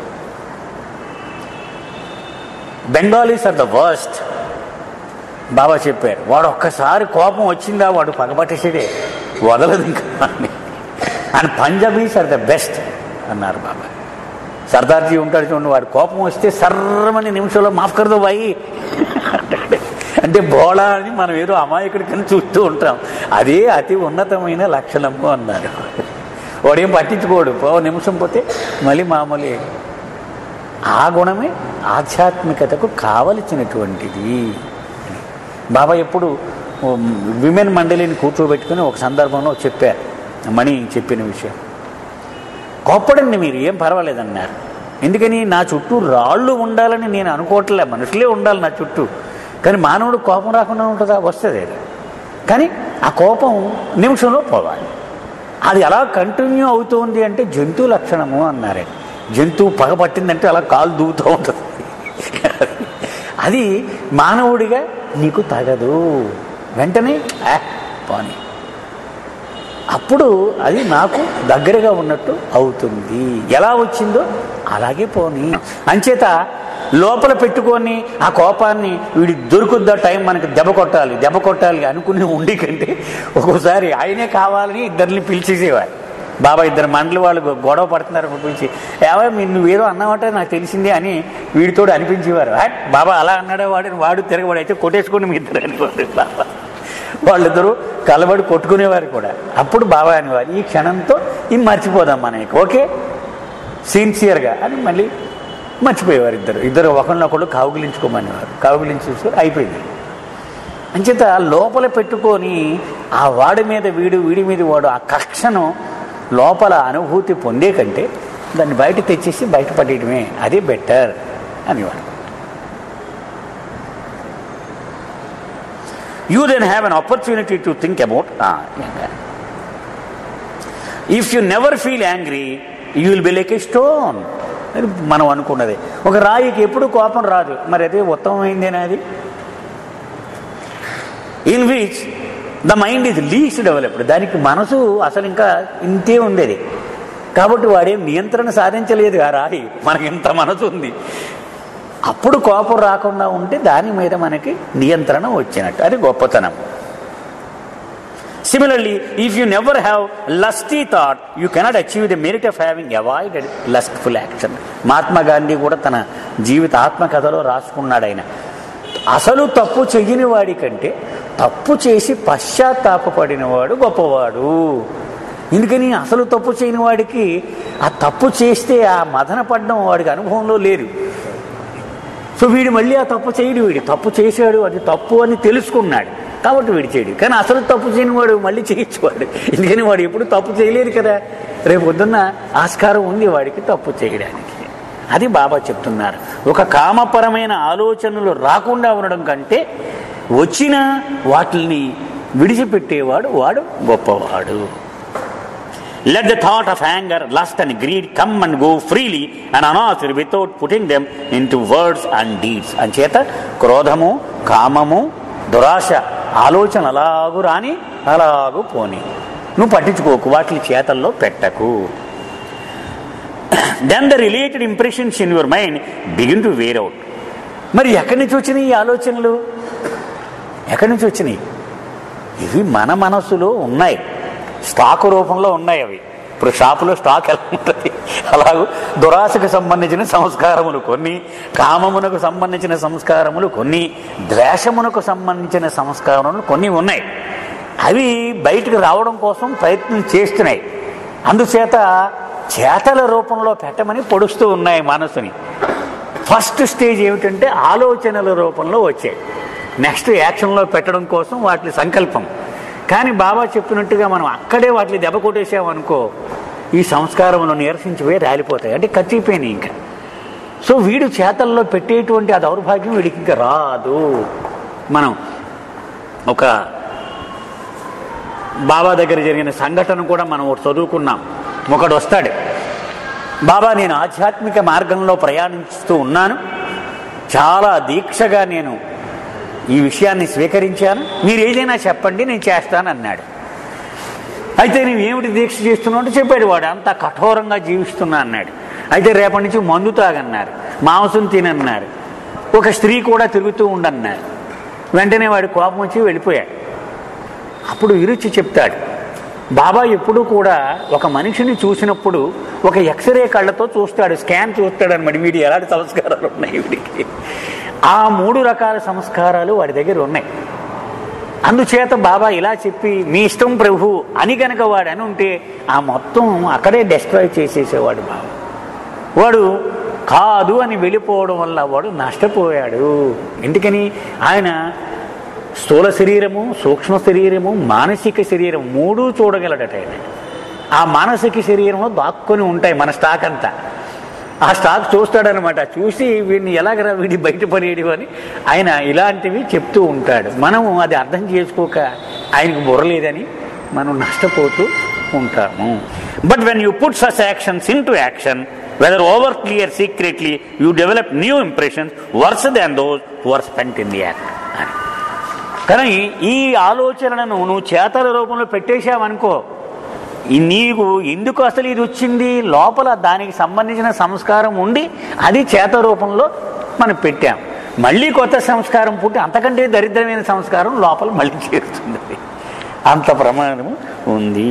Bengalis are the worst Baba చెప్పారు వాడు ఒక్కసారి కోపం వచ్చిందా వాడు పగబట్టేసేదే వదలదు ఇంకా వాడిని. And Punjabis are the best అన్నారు బాబా సర్దార్జీ ఉంటాడు చూడండి వాడు కోపం వస్తే సర్రమని నిమిషంలో మాఫ్ కరదో బాయి అంటాడు. అంటే బోళా అని మనం ఏదో అమాయకుడి కింద చూస్తూ ఉంటాం అదే అతి ఉన్నతమైన లక్షణము అన్నారు వాడేం పట్టించుకోడు ఓ నిమిషం పోతే మళ్ళీ మామూలే ఆ గుణమే ఆధ్యాత్మికతకు కావలసినటువంటిది బాబా ఎప్పుడు విమెన్ మండలిని కూర్చోబెట్టుకుని ఒక సందర్భంలో చెప్పారు మణి చెప్పిన విషయం కోప్పడండి మీరు ఏం పర్వాలేదన్నారు ఎందుకని నా చుట్టూ రాళ్ళు ఉండాలని నేను అనుకోవట్లే మనుషులే ఉండాలి నా చుట్టూ కానీ మానవుడు కోపం రాకుండా ఉంటుందా వస్తుంది అది. కానీ ఆ కోపం నిమిషంలో పోవాలి అది అలా కంటిన్యూ అవుతుంది అంటే జంతు లక్షణము అన్నారే జంతువు పగ పట్టిందంటే అలా కాలు దూతూ ఉంటుంది అది మానవుడిగా నీకు తగదు వెంటనే "ఆ, పోనీ అప్పుడు అది నాకు దగ్గరగా ఉన్నట్టు అవుతుంది ఎలా వచ్చిందో అలాగే పోని అంచేత లోపల పెట్టుకొని ఆ కోపాన్ని వీడి దొరుకుద్దా టైం మనకి దెబ్బ కొట్టాలి దెబ్బ కొట్టాలి అనుకుని ఉండి కంటే ఒక్కోసారి ఆయనే కావాలని ఇద్దరిని పిలిచేసేవారు బాబా ఇద్దరు మండలి వాళ్ళు గొ- గొడవ పడుతున్నారు అని పిలిచి ఏవో మీరు నువ్వేదో అన్నావంటే నాకు తెలిసిందే అని వీడితోడు అనిపించేవారు "హట్, బాబా అలా అన్నాడే వాడు వాడు తిరగబడి అయితే కొట్టేసుకుని మీ ఇద్దరు అనేవారు బాబా వాళ్ళిద్దరూ కలబడి కొట్టుకునేవారు కూడా అప్పుడు బాబా అనేవారు ఈ క్షణంతో ఇది మర్చిపోదాం మనకి ఓకే సిన్సియర్గా అని మళ్ళీ మర్చిపోయేవారు ఇద్దరు ఇద్దరు ఒకరినొకళ్ళు కావుగిలించుకోమనేవారు కావుగిలించి చూసుకొని అయిపోయింది అంచేత లోపల పెట్టుకొని ఆ వాడి మీద వీడు వీడి మీద వాడు ఆ కక్షను లోపల అనుభూతి పొందే కంటే దాన్ని బయట తెచ్చేసి బయట పడేయడమే అదే బెటర్ అనేవాడు you then have an opportunity to think about ah, anger. If you never feel angry, you will be like a stone. అని మనం అనుకున్నది ఒక రాయికి ఎప్పుడు కోపం రాదు మరి అదే ఉత్తమమైందేనా అది in which the mind is least developed దానికి మనసు అసలు ఇంకా ఇంతే ఉండేది కాబట్టి వాడేం నియంత్రణ సాధించలేదు ఆ రాయి మనకి ఇంత మనసు ఉంది అప్పుడు కోపం రాకుండా ఉంటే దాని మీద మనకి నియంత్రణ వచ్చినట్టు అది గొప్పతనం similarly if you never have lusty thought you cannot achieve the merit of having avoided lustful action Mahatma Gandhi కూడా తన జీవిత ఆత్మకథలో రాసుకున్నాడు ఆయన అసలు తప్పు చెయ్యని వాడి కంటే తప్పు చేసి పశ్చాత్తాపడిన వాడు గొప్పవాడు ఎందుకని అసలు తప్పు చేయని వాడికి ఆ తప్పు చేస్తే ఆ మదన పడడం వాడికి అనుభవంలో లేదు సో వీడు మళ్ళీ ఆ తప్పు చేయడు వీడు తప్పు చేశాడు అది తప్పు అని తెలుసుకున్నాడు కాబట్టి వీడు చేయడు కానీ అసలు తప్పు చేయని వాడు మళ్ళీ చేయొచ్చు వాడు ఎందుకని వాడు ఎప్పుడు తప్పు చేయలేదు కదా రేపు పొద్దున్న ఆస్కారం ఉంది వాడికి తప్పు చేయడానికి అది బాబా చెప్తున్నారు ఒక కామపరమైన ఆలోచనలు రాకుండా ఉండడం కంటే వచ్చిన వాటిని విడిచిపెట్టేవాడు వాడు గొప్పవాడు Let the thought of anger, lust, and greed come and go freely and unanswered without putting them into words and deeds. అంచేత క్రోధము కామము దురాశ ఆలోచన అలాగు రాని అలాగు పోని నువ్వు పట్టించుకోకు వాటి చేతల్లో పెట్టకు then the related impressions in your mind begin to wear out మరి ఎక్కడి నుంచి వచ్చినాయి ఈ ఆలోచనలు ఎక్కడి నుంచి వచ్చినాయి ఇవి మన మనసులో ఉన్నాయి స్టాక్ రూపంలో ఉన్నాయి అవి ఇప్పుడు షాపులో స్టాక్ ఎలా ఉంటుంది అలాగూ దురాశకు సంబంధించిన సంస్కారములు కొన్ని కామమునకు సంబంధించిన సంస్కారములు కొన్ని ద్వేషమునకు సంబంధించిన సంస్కారములు కొన్ని ఉన్నాయి అవి బయటకు రావడం కోసం ప్రయత్నం చేస్తున్నాయి అందుచేత చేతల రూపంలో పెట్టమని పొడుస్తూ ఉన్నాయి మనసుని ఫస్ట్ స్టేజ్ ఏమిటంటే ఆలోచనల రూపంలో వచ్చాయి నెక్స్ట్ యాక్షన్లో పెట్టడం కోసం వాటి సంకల్పం కానీ బాబా చెప్పినట్టుగా మనం అక్కడే వాటిని దెబ్బ కొట్టేసామనుకో ఈ సంస్కారములు నీరసించిపోయి రాలిపోతాయి అంటే కత్తిపోయినాయి ఇంకా సో వీడు చేతల్లో పెట్టేటువంటి ఆ దౌర్భాగ్యం వీడికి ఇంకా రాదు మనం ఒక బాబా దగ్గర జరిగిన సంఘటన కూడా మనం ఒకటి చదువుకున్నాం ఒకడు వస్తాడు బాబా నేను ఆధ్యాత్మిక మార్గంలో ప్రయాణిస్తూ ఉన్నాను చాలా దీక్షగా నేను ఈ విషయాన్ని స్వీకరించాను మీరు ఏదైనా చెప్పండి నేను చేస్తాను అన్నాడు అయితే నువ్వు ఏమిటి దీక్ష చేస్తున్నావు అంటే చెప్పాడు వాడు అంత కఠోరంగా జీవిస్తున్నా అన్నాడు అయితే రేపటి నుంచి మందు తాగన్నారు మాంసం తినన్నారు ఒక స్త్రీ కూడా తిరుగుతూ ఉండన్నారు వెంటనే వాడి కోపం వచ్చి వెళ్ళిపోయాడు అప్పుడు విరుచి చెప్తాడు బాబా ఎప్పుడూ కూడా ఒక మనిషిని చూసినప్పుడు ఒక ఎక్స్రే కళ్ళతో చూస్తాడు స్కాన్ చూస్తాడు అనమాట వీడి ఎలాంటి సంస్కారాలు ఉన్నాయి వీడికి ఆ మూడు రకాల సంస్కారాలు వాడి దగ్గర ఉన్నాయి అందుచేత బాబా ఇలా చెప్పి మీ ఇష్టం ప్రభు అని కనుక వాడు అని ఉంటే ఆ మొత్తం అక్కడే డిస్ట్రాయ్ చేసేసేవాడు బాబా వాడు కాదు అని వెళ్ళిపోవడం వల్ల వాడు నష్టపోయాడు ఎందుకని ఆయన స్థూల శరీరము సూక్ష్మ శరీరము మానసిక శరీరం మూడు చూడగలడట ఆయన ఆ మానసిక శరీరంలో దాక్కొని ఉంటాయి మన స్టాక్ అంతా ఆ స్టాక్ చూస్తాడనమాట చూసి వీడిని ఎలాగరా వీడి బయటపడేడు అని ఆయన ఇలాంటివి చెప్తూ ఉంటాడు మనము అది అర్థం చేసుకోక ఆయనకు బుర్రలేదని మనం నష్టపోతూ ఉంటాము but when you put such actions into action whether over clear secretly you develop new impressions worse than those who are spent in the act అని కానీ ఈ ఆలోచనలను నువ్వు చేతల రూపంలో పెట్టేశావనుకో ఈ నీకు ఎందుకు అసలు ఇది వచ్చింది లోపల దానికి సంబంధించిన సంస్కారం ఉండి అది చేత రూపంలో మనం పెట్టాం మళ్ళీ కొత్త సంస్కారం పుట్టి అంతకంటే దరిద్రమైన సంస్కారం లోపల మళ్ళీ చేరుతుంది అంత ప్రమాణము ఉంది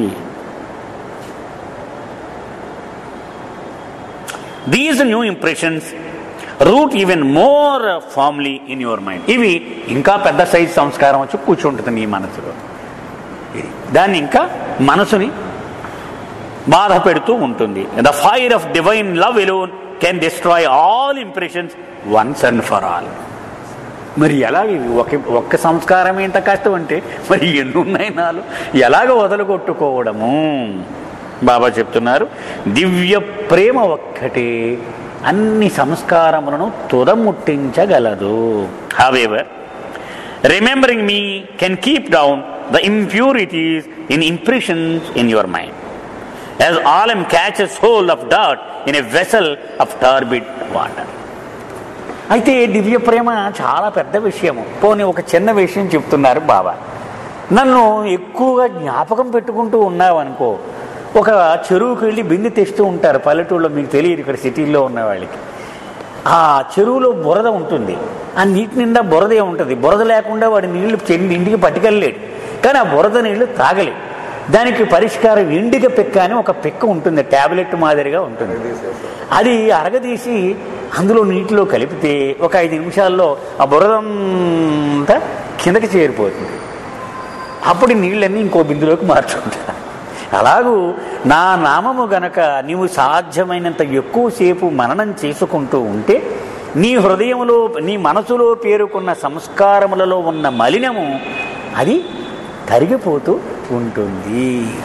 these new impressions root even more firmly in your mind ఇవి ఇంకా పెద్ద సైజ్ సంస్కారం వచ్చి కూర్చుంటుంది నీ మనసులో ఇది. దాన్ని ఇంకా మనసుని బాధ పెడుతూ ఉంటుంది the fire of divine love alone can destroy all impressions once and for all మరి ఎలాగ ఇవి ఒక ఒక్క సంస్కారం ఎంత కష్టం అంటే మరి ఎన్ని ఉన్నాయి నాలు ఎలాగ వదలగొట్టుకోవడము బాబా చెప్తున్నారు దివ్య ప్రేమ ఒక్కటే అన్ని సంస్కారములను తుదముట్టించగలదు however remembering me can keep down the impurities in impressions in your mind as Alam catches hold of dirt in a vessel of turbid water. అయితే దివ్య ప్రేమ చాలా పెద్ద విషయము పోనీ ఒక చిన్న విషయం చెప్తున్నారు బాబా నన్ను ఎక్కువగా జ్ఞాపకం పెట్టుకుంటూ ఉన్నావనుకో ఒక చెరువుకి వెళ్ళి బిందె తెస్తూ ఉంటారు పల్లెటూళ్ళలో మీకు తెలియదు ఇక్కడ సిటీల్లో ఉన్న వాళ్ళకి ఆ చెరువులో బురద ఉంటుంది ఆ నీటి నిండా బురదే ఉంటుంది బురద లేకుండా వాడి నీళ్లు చెంది ఇంటికి పట్టుకెళ్ళలేడు కానీ ఆ బురద నీళ్లు తాగలేడు దానికి పరిష్కారం ఎండిక పెక్క అని ఒక పెక్క ఉంటుంది టాబ్లెట్ మాదిరిగా ఉంటుంది అది అరగదీసి అందులో నీటిలో కలిపితే ఒక ఐదు నిమిషాల్లో ఆ బురదంతా కిందకి చేరిపోతుంది అప్పుడు ఈ నీళ్ళన్నీ ఇంకో బిందులోకి మార్చుకుంటా అలాగూ నా నామము గనక నీవు సాధ్యమైనంత ఎక్కువసేపు మననం చేసుకుంటూ ఉంటే నీ హృదయములో నీ మనసులో పేరుకున్న సంస్కారములలో ఉన్న మలినము అది కరిగిపోతూ ఉంటుంది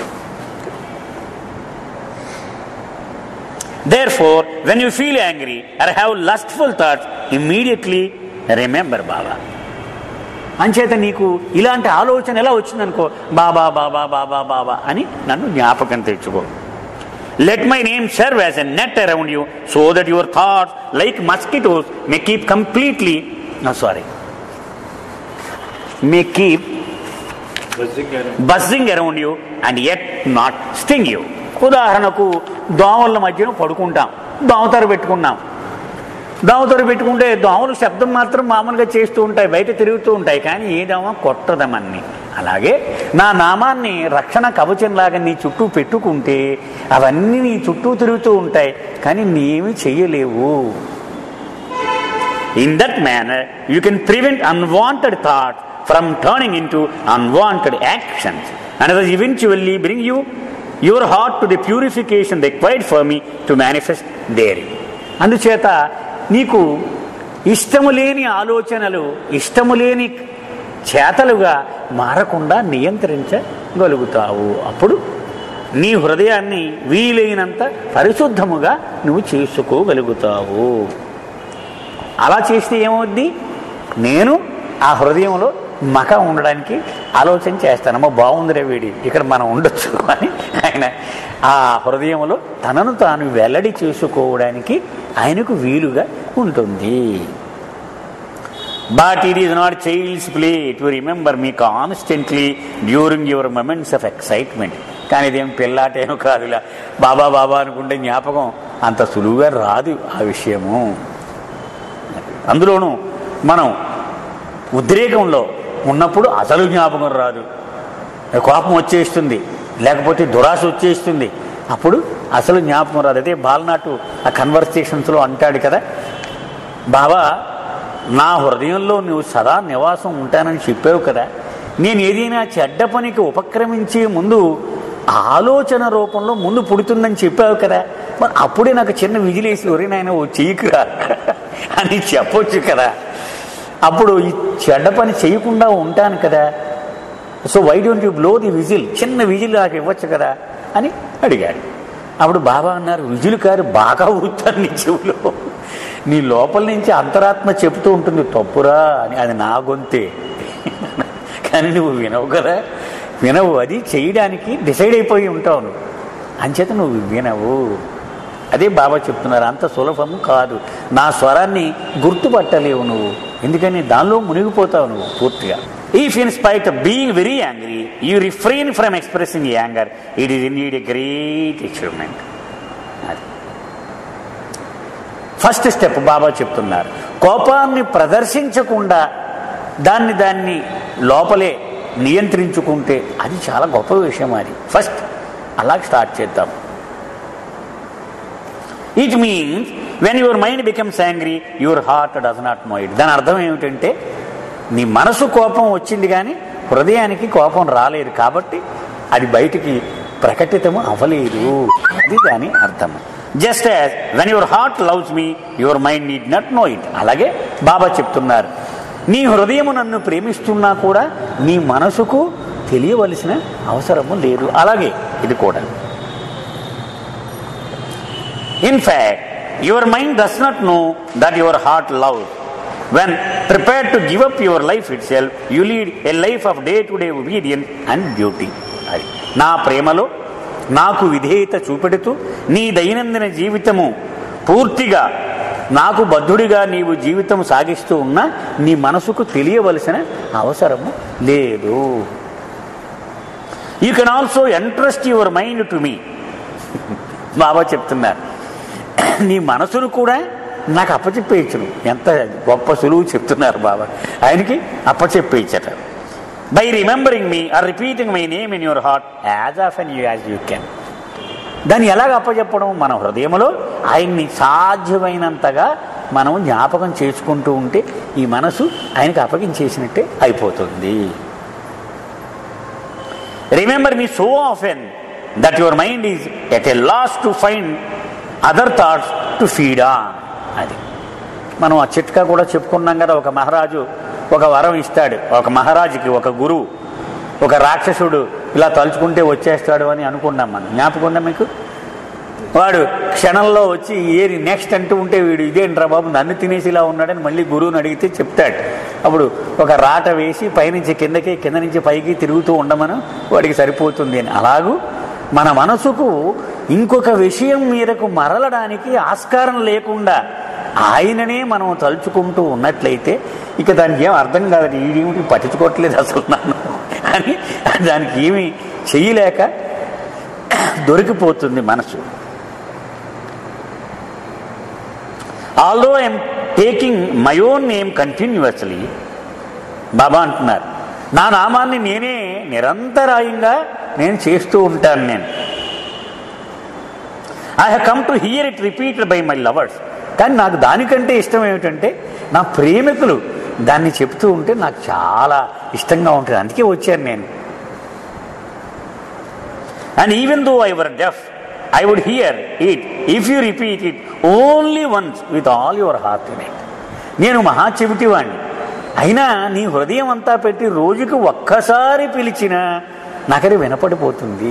therefore when you feel angry or have lustful thoughts immediately remember Baba అంచేత నీకు ఇలాంటి ఆలోచన ఎలా వచ్చిందనుకో బాబా బాబా బాబా బాబా అని నన్ను జ్ఞాపకం తెచ్చుకో let my name serve as a net around you so that your thoughts like mosquitoes may keep completely sorry may keep buzzing around you and yet not sting you ఉదాహరణకు దోమల మధ్యన పడుకుంటాం దోమతర పెట్టుకున్నాం దోమతర పెట్టుకుంటే దోమలు శబ్దం మాత్రం మామూలుగా చేస్తూ ఉంటాయి బయట తిరుగుతూ ఉంటాయి కానీ ఏ దోమ కొట్టదమన్ని అలాగే నా నామాన్ని రక్షణ కవచంలాగా నీ చుట్టూ పెట్టుకుంటే అవన్నీ నీ చుట్టూ తిరుగుతూ ఉంటాయి కానీ నీవి చెయ్యలేవు in that manner you can prevent unwanted thought from turning into unwanted actions and that eventually bring you your heart to the purification required for me to manifest there అందుచేత నీకు ఇష్టము లేని ఆలోచనలు ఇష్టము లేని చేతలుగా మారకుండా నియంత్రించగలుగుతావు అప్పుడు నీ హృదయాన్ని వీలైనంత పరిశుద్ధముగా నువ్వు చేసుకోగలుగుతావు అలా చేస్తే ఏమవుద్ది నేను ఆ హృదయంలో మక ఉండడానికి ఆలోచన చేస్తానమ్మా బాగుందిరే వీడి ఇక్కడ మనం ఉండొచ్చు అని ఆయన ఆ హృదయంలో తనను తాను వెల్లడి చేసుకోవడానికి ఆయనకు వీలుగా ఉంటుంది but it is not child's play to remember me constantly during your moments of excitement కానీ ఇదేం పిల్లాటేమో కాదులా బాబా బాబా అనుకుంటే జ్ఞాపకం అంత సులువుగా రాదు ఆ విషయము అందులోనూ మనం ఉద్రేకంలో ఉన్నప్పుడు అసలు జ్ఞాపకం రాదు కోపం వచ్చేస్తుంది లేకపోతే దురాశ వచ్చేస్తుంది అప్పుడు అసలు జ్ఞాపకం రాదు అదే బాలనాటు ఆ కన్వర్సేషన్స్లో అంటాడు కదా బాబా నా హృదయంలో నువ్వు సదా నివాసం ఉంటానని చెప్పావు కదా నేను ఏదైనా చెడ్డ పనికి ఉపక్రమించే ముందు ఆలోచన రూపంలో ముందు పుడుతుందని చెప్పావు కదా మరి అప్పుడే నాకు చిన్న విజిలేసి ఒరే నాయన ఓ చెయ్యకురా అని చెప్పొచ్చు కదా అప్పుడు ఈ చెడ్డ పని చేయకుండా ఉంటాను కదా so why don't you blow the whistle చిన్న విజిల్ నాకు ఇవ్వచ్చు కదా అని అడిగాడు అప్పుడు బాబా అన్నారు విజిల్ కారు బాగా ఊతాను నీ చెవులో నీ లోపల నుంచి అంతరాత్మ చెబుతూ ఉంటుంది తప్పురా అని అది నా గొంతే కానీ నువ్వు వినవు కదా వినవు అది చేయడానికి డిసైడ్ అయిపోయి ఉంటావు నువ్వు అంచేత నువ్వు వినవు అదే బాబా చెప్తున్నారు అంత సులభము కాదు నా స్వరాన్ని గుర్తుపట్టలేవు నువ్వు ఎందుకని దానిలో మునిగిపోతావు నువ్వు పూర్తిగా if in spite of being very angry you refrain from expressing anger it is indeed a great achievement అది ఫస్ట్ స్టెప్ బాబా చెప్తున్నారు కోపాన్ని ప్రదర్శించకుండా దాన్ని దాన్ని లోపలే నియంత్రించుకుంటే అది చాలా గొప్ప విషయం అది ఫస్ట్ అలా స్టార్ట్ చేద్దాం it means when your mind becomes angry your heart does not know it దాని అర్థం ఏమిటంటే నీ మనసు కోపం వచ్చింది కానీ హృదయానికి కోపం రాలేదు కాబట్టి అది బయటికి ప్రకటితము అవ్వలేదు అది దాని అర్థం just as when your heart loves me your mind need not know it అలాగే బాబా చెప్తున్నారు నీ హృదయము నన్ను ప్రేమిస్తున్నా కూడా నీ మనసుకు తెలియవలసిన అవసరము లేదు అలాగే ఇది కూడా In fact, your mind does not know that your heart loves. When prepared to give up your life itself, you lead a life of day to day obedience and beauty. అది నా ప్రేమలో నాకు విధేయత చూపెడుతూ నీ దైనందిన జీవితము పూర్తిగా నాకు బద్ధుడిగా నీవు జీవితం సాగిస్తూ ఉన్నా నీ మనసుకు తెలియవలసిన అవసరము లేదు you can also entrust your mind to me Baba చెప్తున్నారు నీ మనసును కూడా నాకు అప్పచెప్పేయచ్చును ఎంత గొప్ప సులువు చెప్తున్నారు బాబా ఆయనకి అప్పచెప్పేయచ్చట by remembering me or repeating my name in your heart as ఆఫ్ అండ్ యూ యాజ్ యూ కెన్ దాన్ని ఎలాగ అప్పచెప్పడం మన హృదయంలో ఆయన్ని సాధ్యమైనంతగా మనం జ్ఞాపకం చేసుకుంటూ ఉంటే ఈ మనసు ఆయనకి అప్పగించేసినట్టే అయిపోతుంది remember me so often that your mind is at a loss to find other thoughts to feed on అది మనం ఆ చిట్కా కూడా చెప్పుకున్నాం కదా ఒక మహారాజు ఒక వరం ఇస్తాడు ఒక మహారాజుకి ఒక గురువు ఒక రాక్షసుడు ఇలా తలుచుకుంటే వచ్చేస్తాడు అని అనుకున్నాం మనం జ్ఞాపకం ఉందా మీకు వాడు క్షణంలో వచ్చి ఏది నెక్స్ట్ అంటూ ఉంటే వీడు ఇదేంట్రా బాబు నన్ను తినేసి ఇలా ఉన్నాడని మళ్ళీ గురువుని అడిగితే చెప్తాడు అప్పుడు ఒక రాట వేసి పైనుంచి కిందకి కింద నుంచి పైకి తిరుగుతూ ఉండమను వాడికి సరిపోతుంది అని అలాగూ మన మనసుకు ఇంకొక విషయం మీదకు మరలడానికి ఆస్కారం లేకుండా ఆయననే మనం తలుచుకుంటూ ఉన్నట్లయితే ఇక దానికి ఏం అర్థం కాదు ఈడేమిటి పట్టించుకోవట్లేదు అసలు నన్ను అని దానికి ఏమి చెయ్యలేక దొరికిపోతుంది మనసు although I'm taking my own name continuously Baba అంటున్నారు నా నామాన్ని నేనే నిరంతరాయంగా నేను చేస్తూ ఉంటాను నేను I have come to hear it repeated by my lovers కానీ నాకు దానికంటే ఇష్టం ఏమిటంటే నా ప్రేమికులు దాన్ని చెప్తూ ఉంటే నాకు చాలా ఇష్టంగా ఉంటుంది అందుకే వచ్చాను నేను and even though I were deaf I would hear it if you repeat it only once with all your heart in it నేను మహా చెవిటివాణ్ణి అయినా నీ హృదయం అంతా పెట్టి రోజుకు ఒక్కసారి పిలిచినా నాకది వినపడిపోతుంది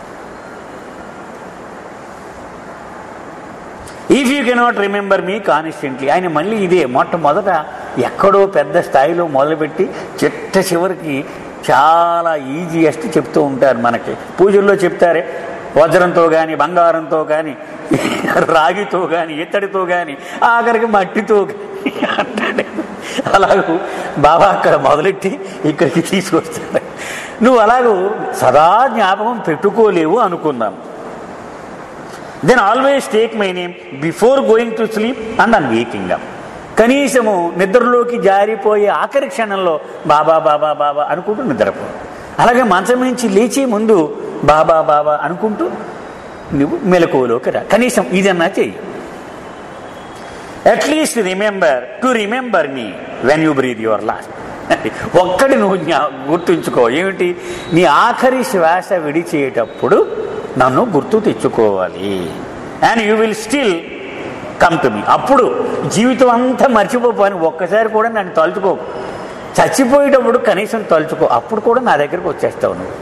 if you cannot remember me constantly ఆయన మళ్ళీ ఇదే మొట్టమొదట ఎక్కడో పెద్ద స్థాయిలో మొదలుపెట్టి చిట్ట చివరికి చాలా ఈజీయెస్ట్ చెప్తూ ఉంటారు మనకి పూజల్లో చెప్తారే వజ్రంతో కానీ బంగారంతో కానీ రాగితో కానీ ఇత్తడితో కానీ ఆఖరికి మట్టితో కానీ అంటాడు అలాగూ బాబా అక్కడ మొదలెట్టి ఇక్కడికి తీసుకొస్తాడు నువ్వు అలాగూ సదా జ్ఞాపకం పెట్టుకోలేవు అనుకుందాం then always take my name before going to sleep and on waking up కనీసము నిద్రలోకి జారిపోయే ఆఖరి క్షణంలో బాబా బాబా బాబా అనుకుంటూ నిద్రపో అలాగే మంచం నుంచి లేచి ముందు బాబా బాబా అనుకుంటూ నువ్వు మెలకువలోకి రా కనీసం ఇదన్నా చెయ్యి at least remember to remember me when you breathe your last ఒక్కటి నువ్వు జ్ఞా- గుర్తుంచుకో ఏమిటి నీ ఆఖరి శ్వాస విడిచేటప్పుడు నన్ను గుర్తు తెచ్చుకోవాలి and you will still come to me అప్పుడు జీవితం అంతా మర్చిపోని ఒక్కసారి కూడా నన్ను తలుచుకో చచ్చిపోయేటప్పుడు కనీసం తలుచుకో అప్పుడు కూడా నా దగ్గరికి వచ్చేస్తావు నువ్వు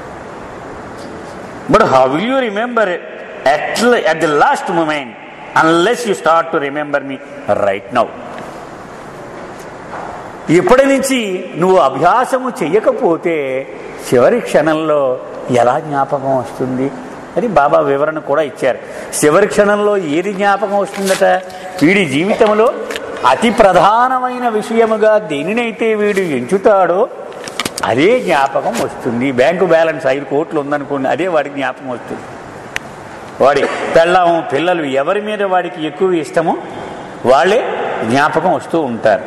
but how will you remember at at the last moment unless you start to remember me right now ఇప్పటి నుంచి నువ్వు అభ్యాసము చెయ్యకపోతే చివరి క్షణంలో ఎలా జ్ఞాపకం వస్తుంది అది బాబా వివరణ కూడా ఇచ్చారు చివరి క్షణంలో ఏది జ్ఞాపకం వస్తుందట వీడి జీవితంలో అతి ప్రధానమైన విషయముగా దేనినైతే వీడు ఎంచుతాడో అదే జ్ఞాపకం వస్తుంది బ్యాంకు బ్యాలెన్స్ ఐదు కోట్లు ఉందనుకోండి అదే వాడికి జ్ఞాపకం వస్తుంది వాడి పెళ్ళాము పిల్లలు ఎవరి మీద వాడికి ఎక్కువ ఇష్టమో వాళ్ళే జ్ఞాపకం వస్తూ ఉంటారు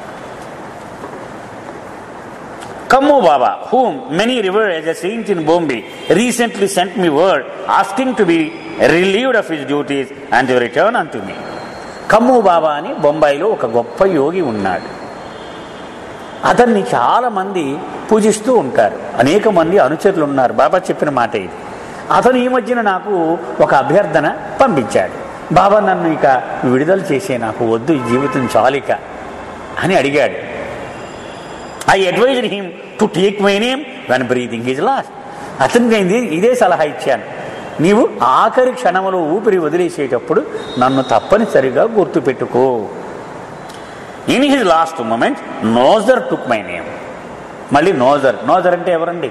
Kammu Baba, whom many revere as a saint in Bombay, recently sent me word asking to be relieved of his duties and to return unto me. కమ్ము బాబా అని బొంబాయిలో ఒక గొప్ప యోగి ఉన్నాడు అతన్ని చాలా మంది పూజిస్తూ ఉంటారు అనేక మంది అనుచరులు ఉన్నారు బాబా చెప్పిన మాట ఇది అతను ఈ మధ్యన నాకు ఒక అభ్యర్థన పంపించాడు బాబా నన్ను ఇక విడుదల చేసే నాకు వద్దు ఈ జీవితం చాలిక అని అడిగాడు I advise him to take my name when breathing is last అతనికి నేను ఇదే- ఇదే సలహా ఇచ్చాను నీవు ఆఖరి క్షణంలో ఊపిరి వదిలేసేటప్పుడు నన్ను తప్పనిసరిగా గుర్తుపెట్టుకో in his last moment Nozar took my name మళ్ళీ నోజర్ నోజర్ అంటే ఎవరండి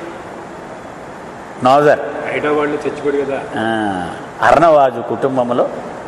నోజర్ హైదరాబాద్లో చచ్చిపోడు కదా ఆ, అర్ణవాజు కుటుంబంలో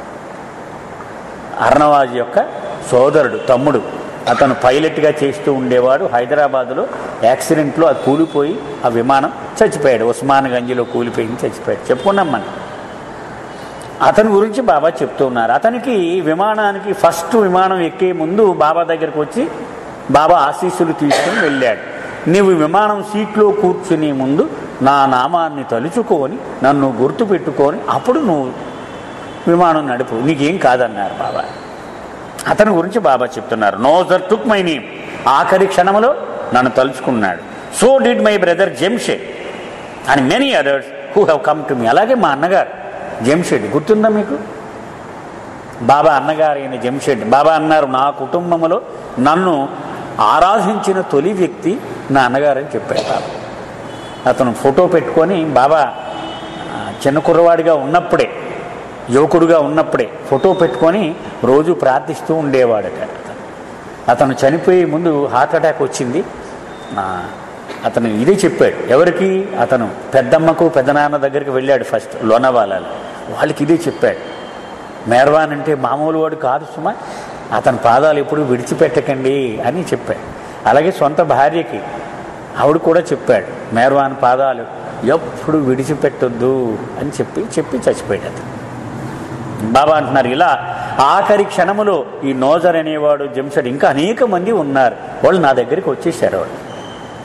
అర్ణవాజు యొక్క సోదరుడు తమ్ముడు అతను పైలట్గా చేస్తూ ఉండేవాడు హైదరాబాదులో యాక్సిడెంట్లో అది కూలిపోయి ఆ విమానం చచ్చిపోయాడు ఉస్మాన్గంజ్లో కూలిపోయింది చచ్చిపోయాడు చెప్పుకున్నాం మనం అతని గురించి బాబా చెప్తూ ఉన్నారు అతనికి విమానానికి ఫస్ట్ విమానం ఎక్కే ముందు బాబా దగ్గరికి వచ్చి బాబా ఆశీస్సులు తీసుకుని వెళ్ళాడు నీవు విమానం సీట్లో కూర్చునే ముందు నా నామాన్ని తలుచుకొని నన్ను గుర్తు పెట్టుకొని అప్పుడు నువ్వు విమానం నడుపు నీకేం కాదన్నారు బాబా అతని గురించి బాబా చెప్తున్నారు నోజర్ టుక్ మై నేమ్ ఆఖరి క్షణంలో నన్ను తలుచుకున్నాడు so did my brother Jamshed and many others who have come to me అలాగే మా అన్నగారు జెమ్షెడ్ గుర్తుందా మీకు బాబా అన్నగారు అయిన జెమ్షెడ్ బాబా అన్నారు నా కుటుంబంలో నన్ను ఆరాధించిన తొలి వ్యక్తి నా అన్నగారని చెప్పాడు బాబా అతను ఫోటో పెట్టుకొని బాబా ఆ, చిన్న కుర్రవాడిగా ఉన్నప్పుడే యువకుడుగా ఉన్నప్పుడే ఫోటో పెట్టుకొని రోజు ప్రార్థిస్తూ ఉండేవాడట అతను చనిపోయే ముందు హార్ట్ అటాక్ వచ్చింది నా అతను ఇదే చెప్పాడు ఎవరికి అతను పెద్దమ్మకు పెద్దనాన్న దగ్గరికి వెళ్ళాడు ఫస్ట్ లోనవాలాలు వాళ్ళకి ఇదే చెప్పాడు మేర్వాన్ అంటే మామూలు వాడు కాదు సుమా అతని పాదాలు ఎప్పుడు విడిచిపెట్టకండి అని చెప్పాడు అలాగే సొంత భార్యకి ఆవిడ కూడా చెప్పాడు మేర్వాన్ పాదాలు ఎప్పుడు విడిచిపెట్టొద్దు అని చెప్పి చెప్పి చచ్చిపోయాడు అతను బాబా అంటున్నారు ఇలా ఆఖరి క్షణములో ఈ నోజర్ అనేవాడు జంషడ్ ఇంకా అనేక మంది ఉన్నారు వాళ్ళు నా దగ్గరికి వచ్చేసారు వాళ్ళు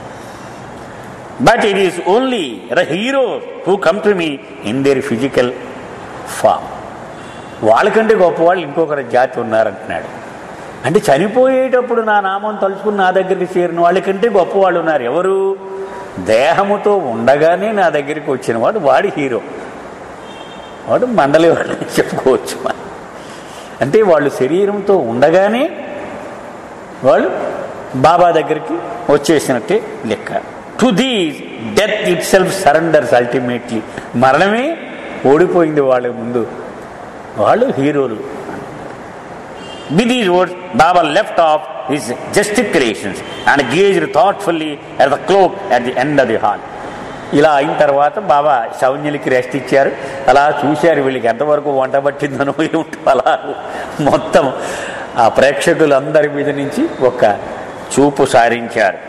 but it is only the hero who come to me in their physical form వాళ్ళకంటే గొప్పవాళ్ళు ఇంకొకరి జాతి ఉన్నారంటున్నాడు అంటే చనిపోయేటప్పుడు నా నామం తలుచుకుని నా దగ్గరికి చేరిన వాళ్ళకంటే గొప్పవాళ్ళు ఉన్నారు ఎవరు దేహముతో ఉండగానే నా దగ్గరికి వచ్చిన వాడు వాడి హీరో వాడు మండలి వాళ్ళని చెప్పుకోవచ్చు మనం. అంటే వాళ్ళు శరీరంతో ఉండగానే వాళ్ళు బాబా దగ్గరికి వచ్చేసినట్టే లెక్క to thee death itself surrenders ultimately మరణమే ఓడిపోయింది వాళ్ళ ముందు వాళ్ళు హీరోలు With these words, Baba left off his gesticulations and gazed thoughtfully at the cloak at the end of the hall. ఇలా అయిన తర్వాత బాబా సౌన్యులకి రెస్ట్ ఇచ్చారు అలా చూశారు వీళ్ళకి ఎంతవరకు వంట పట్టిందనో ఏమిటో అలా మొత్తం ఆ ప్రేక్షకులందరి మీద నుంచి ఒక చూపు సారించారు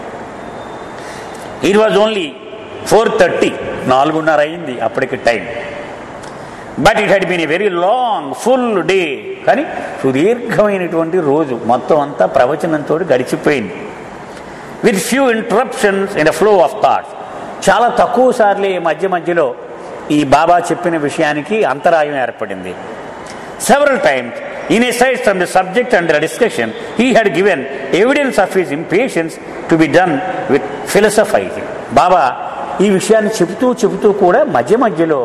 it was only four thirty నాలుగున్నర అయింది అప్పటికి time but it had been a very long full day కానీ సుదీర్ఘమైనటువంటి రోజు మొత్తం అంతా ప్రవచనంతో గడిచిపోయింది with few interruptions in the flow of thoughts చాలా తక్కువ సార్లు ఈ మధ్య మధ్యలో ఈ బాబా చెప్పిన విషయానికి అంతరాయం ఏర్పడింది several times in aside from the subject and the discussion he had given evidence of his impatience to be done with philosophising Baba ఈ విషయాన్ని చెబుతూ చెబుతూ కూడా మధ్య మధ్యలో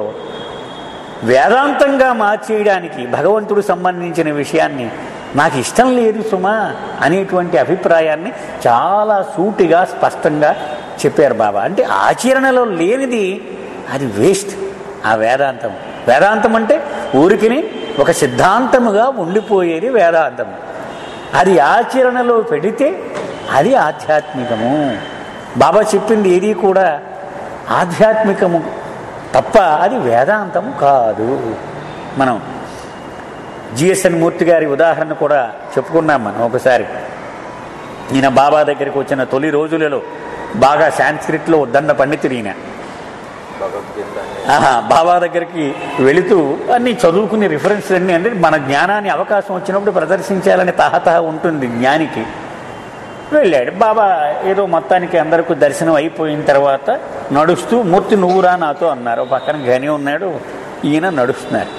వేదాంతంగా మార్చేయడానికి భగవంతుడు సంబంధించిన విషయాన్ని నాకు ఇష్టం లేదు సుమా అనేటువంటి అభిప్రాయాన్ని చాలా సూటిగా స్పష్టంగా చెప్పారు బాబా అంటే ఆచరణలో లేనిది అది వేస్ట్ ఆ వేదాంతం వేదాంతం అంటే ఊరికిని ఒక సిద్ధాంతముగా ఉండిపోయేది వేదాంతం అది ఆచరణలో పెడితే అది ఆధ్యాత్మికము బాబా చెప్పింది ఏది కూడా ఆధ్యాత్మికము తప్ప అది వేదాంతం కాదు మనం జిఎస్ఎన్ మూర్తి గారి ఉదాహరణ కూడా చెప్పుకున్నాం మనం ఒకసారి ఈయన బాబా దగ్గరికి వచ్చిన తొలి రోజులలో బాగా సాంస్క్రిట్లో దండ పండితుడు ఈయన భగవద్గీత అని ఆహా, బాబా దగ్గరికి వెళుతూ అన్ని చదువుకునే రిఫరెన్స్ అన్ని అంటే మన జ్ఞానాన్ని అవకాశం వచ్చినప్పుడు ప్రదర్శించాలని తహతహ ఉంటుంది జ్ఞానికి వెళ్ళాడు బాబా ఏదో మొత్తానికి అందరికీ దర్శనం అయిపోయిన తర్వాత నడుస్తూ మూర్తి నువ్వురా నాతో అన్నారు ఓ పక్కన గని ఉన్నాడు ఈయన నడుస్తున్నారు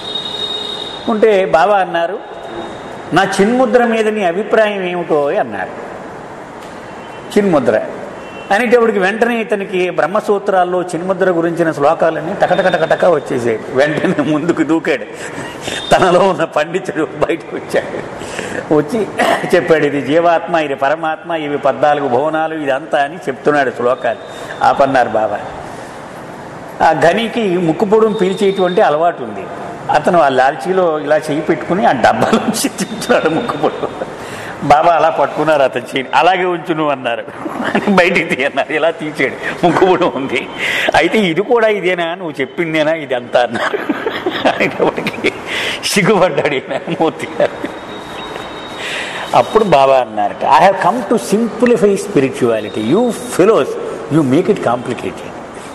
ఉంటే బాబా అన్నారు నా చిన్ముద్ర మీద నీ అభిప్రాయం ఏమిటో అన్నారు చిన్ముద్ర అనేటప్పటికి వెంటనే ఇతనికి బ్రహ్మసూత్రాల్లో చిన్ముద్ర గురించిన శ్లోకాలన్నీ టకటకటకటక వచ్చేసాయి వెంటనే ముందుకు దూకాడు తనలో ఉన్న పండితుడు బయటకు వచ్చాడు వచ్చి చెప్పాడు ఇది జీవాత్మ ఇది పరమాత్మ ఇవి పద్నాలుగు భువనాలు ఇదంతా అని చెప్తున్నాడు శ్లోకాలు ఆపన్నారు బాబా ఆ ఘనికి ముక్కుపొడుం పీల్చేటువంటి అలవాటు ఉంది అతను ఆ లాల్చీలో ఇలా చేయి పెట్టుకుని ఆ డబ్బాలోంచి తింటున్నాడు ముక్కుపొడు బాబా అలా పట్టుకున్నారు అతను చేయి అలాగే ఉంచు నువ్వు అన్నారు అని బయటికి తీయన్నారు ఇలా తీసాడు ముక్కుపొడు ఉంది అయితే ఇది కూడా ఇదేనా నువ్వు చెప్పిందేనా ఇది అంతా అన్నారు అనేటప్పటికి సిగ్గుపడ్డాడు ఈయన మూర్తి గారు అప్పుడు బాబా అన్నారట I have come to simplify spirituality you philos you make it complicated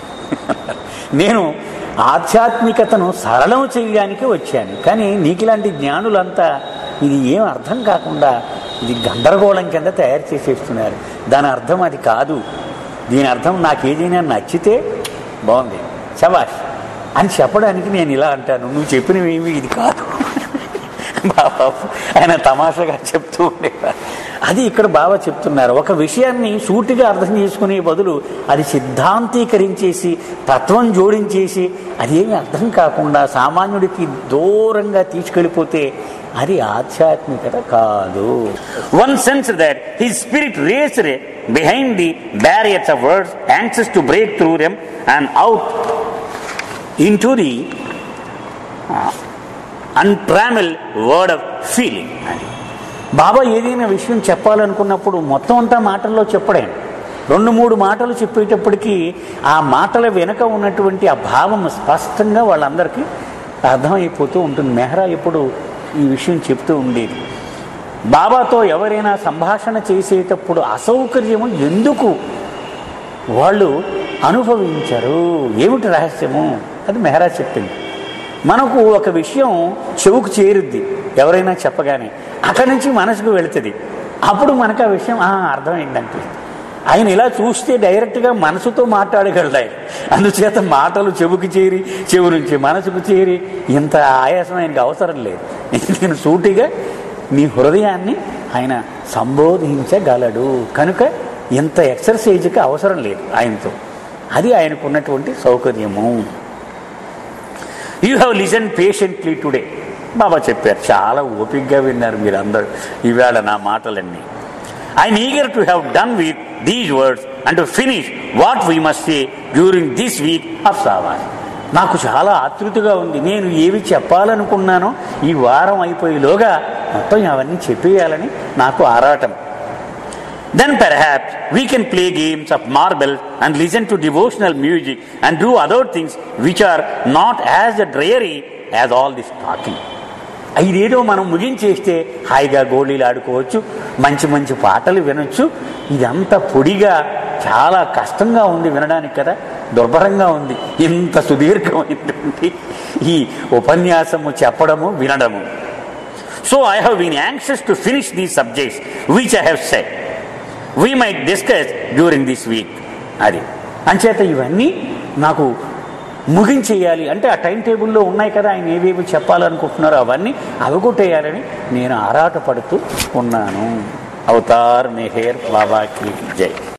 నేను ఆధ్యాత్మికతను సరళం చేయడానికి వచ్చాను కానీ నీకు ఇలాంటి జ్ఞానులంతా ఇది ఏం అర్థం కాకుండా ఇది గందరగోళం కింద తయారు చేసేస్తున్నారు దాని అర్థం అది కాదు దీని అర్థం నాకు ఏదైనా నచ్చితే బాగుంది శబాష్ అని చెప్పడానికి నేను ఇలా అంటాను నువ్వు చెప్పినవేమి ఇది కాదు బాబా ఆయన తమాషగా చెప్తూ ఉండేవారు అది ఇక్కడ బాబా చెప్తున్నారు ఒక విషయాన్ని సూటిగా అర్థం చేసుకునే బదులు అది సిద్ధాంతీకరించేసి తత్వం జోడించేసి అదేమీ అర్థం కాకుండా సామాన్యుడికి దూరంగా తీసుకెళ్ళిపోతే అది ఆధ్యాత్మికత కాదు one sense that he spirit raced behind the barriers of words anxious to break through them and out into the untrammelled world of feeling అని బాబా ఏదైనా విషయం చెప్పాలనుకున్నప్పుడు మొత్తం అంతా మాటల్లో చెప్పడే రెండు మూడు మాటలు చెప్పేటప్పటికీ ఆ మాటల వెనుక ఉన్నటువంటి ఆ భావం స్పష్టంగా వాళ్ళందరికీ అర్థమైపోతూ ఉంటుంది మెహ్రా ఎప్పుడు ఈ విషయం చెప్తూ ఉండేది బాబాతో ఎవరైనా సంభాషణ చేసేటప్పుడు అసౌకర్యము ఎందుకు వాళ్ళు అనుభవించరు ఏమిటి రహస్యము అది మెహరా చెప్పింది మనకు ఒక విషయం చెవుకు చేరుద్ది ఎవరైనా చెప్పగానే అక్కడి నుంచి మనసుకు వెళుతుంది అప్పుడు మనకు ఆ విషయం "ఆ, అర్థమైందంటే ఆయన ఇలా చూస్తే డైరెక్ట్గా మనసుతో మాట్లాడగలడు ఆయన అందుచేత మాటలు చెవుకి చేరి చెవు నుంచి మనసుకు చేరి ఇంత ఆయాసం ఆయనకి అవసరం లేదు నేను సూటిగా నీ హృదయాన్ని ఆయన సంబోధించగలడు కనుక ఇంత ఎక్సర్సైజ్కి అవసరం లేదు ఆయనతో అది ఆయనకు ఉన్నటువంటి సౌకర్యము you have listen patiently today Baba చెప్పారు చాలా ఓపిక్గా విన్నారు మీరందరూ ఈవేళ నా మాటలన్నీ I'm eager to have done with these words and to finish what we must say during this week of Sahavas నాకు చాలా ఆతృతగా ఉంది నేను ఏవి చెప్పాలనుకున్నానో ఈ వారం అయిపోయేలోగా మొత్తం అవన్నీ చెప్పేయాలని నాకు ఆరాటం Then perhaps we can play games of marble and listen to devotional music and do other things which are not as dreary as all this talking. ఇదేదో మనం ముగించేస్తే హాయిగా గోళీలు ఆడుకోవచ్చు మంచి మంచి పాటలు వినొచ్చు ఇదంతా పొడిగా చాలా కష్టంగా ఉంది వినడానికి కదా దుర్భరంగా ఉంది ఇంత సుదీర్ఘమైనటువంటి ఈ ఉపన్యాసము చెప్పడము వినడము so I have been anxious to finish these subjects which I have set we might discuss during this week అది అంచేత ఇవన్నీ నాకు ముగించేయాలి అంటే ఆ టైం టేబుల్లో ఉన్నాయి కదా ఆయన ఏవేవి చెప్పాలనుకుంటున్నారో అవన్నీ అవగొట్టేయాలని నేను ఆరాటపడుతూ ఉన్నాను అవతార్ మెహేర్ బాబాకి జై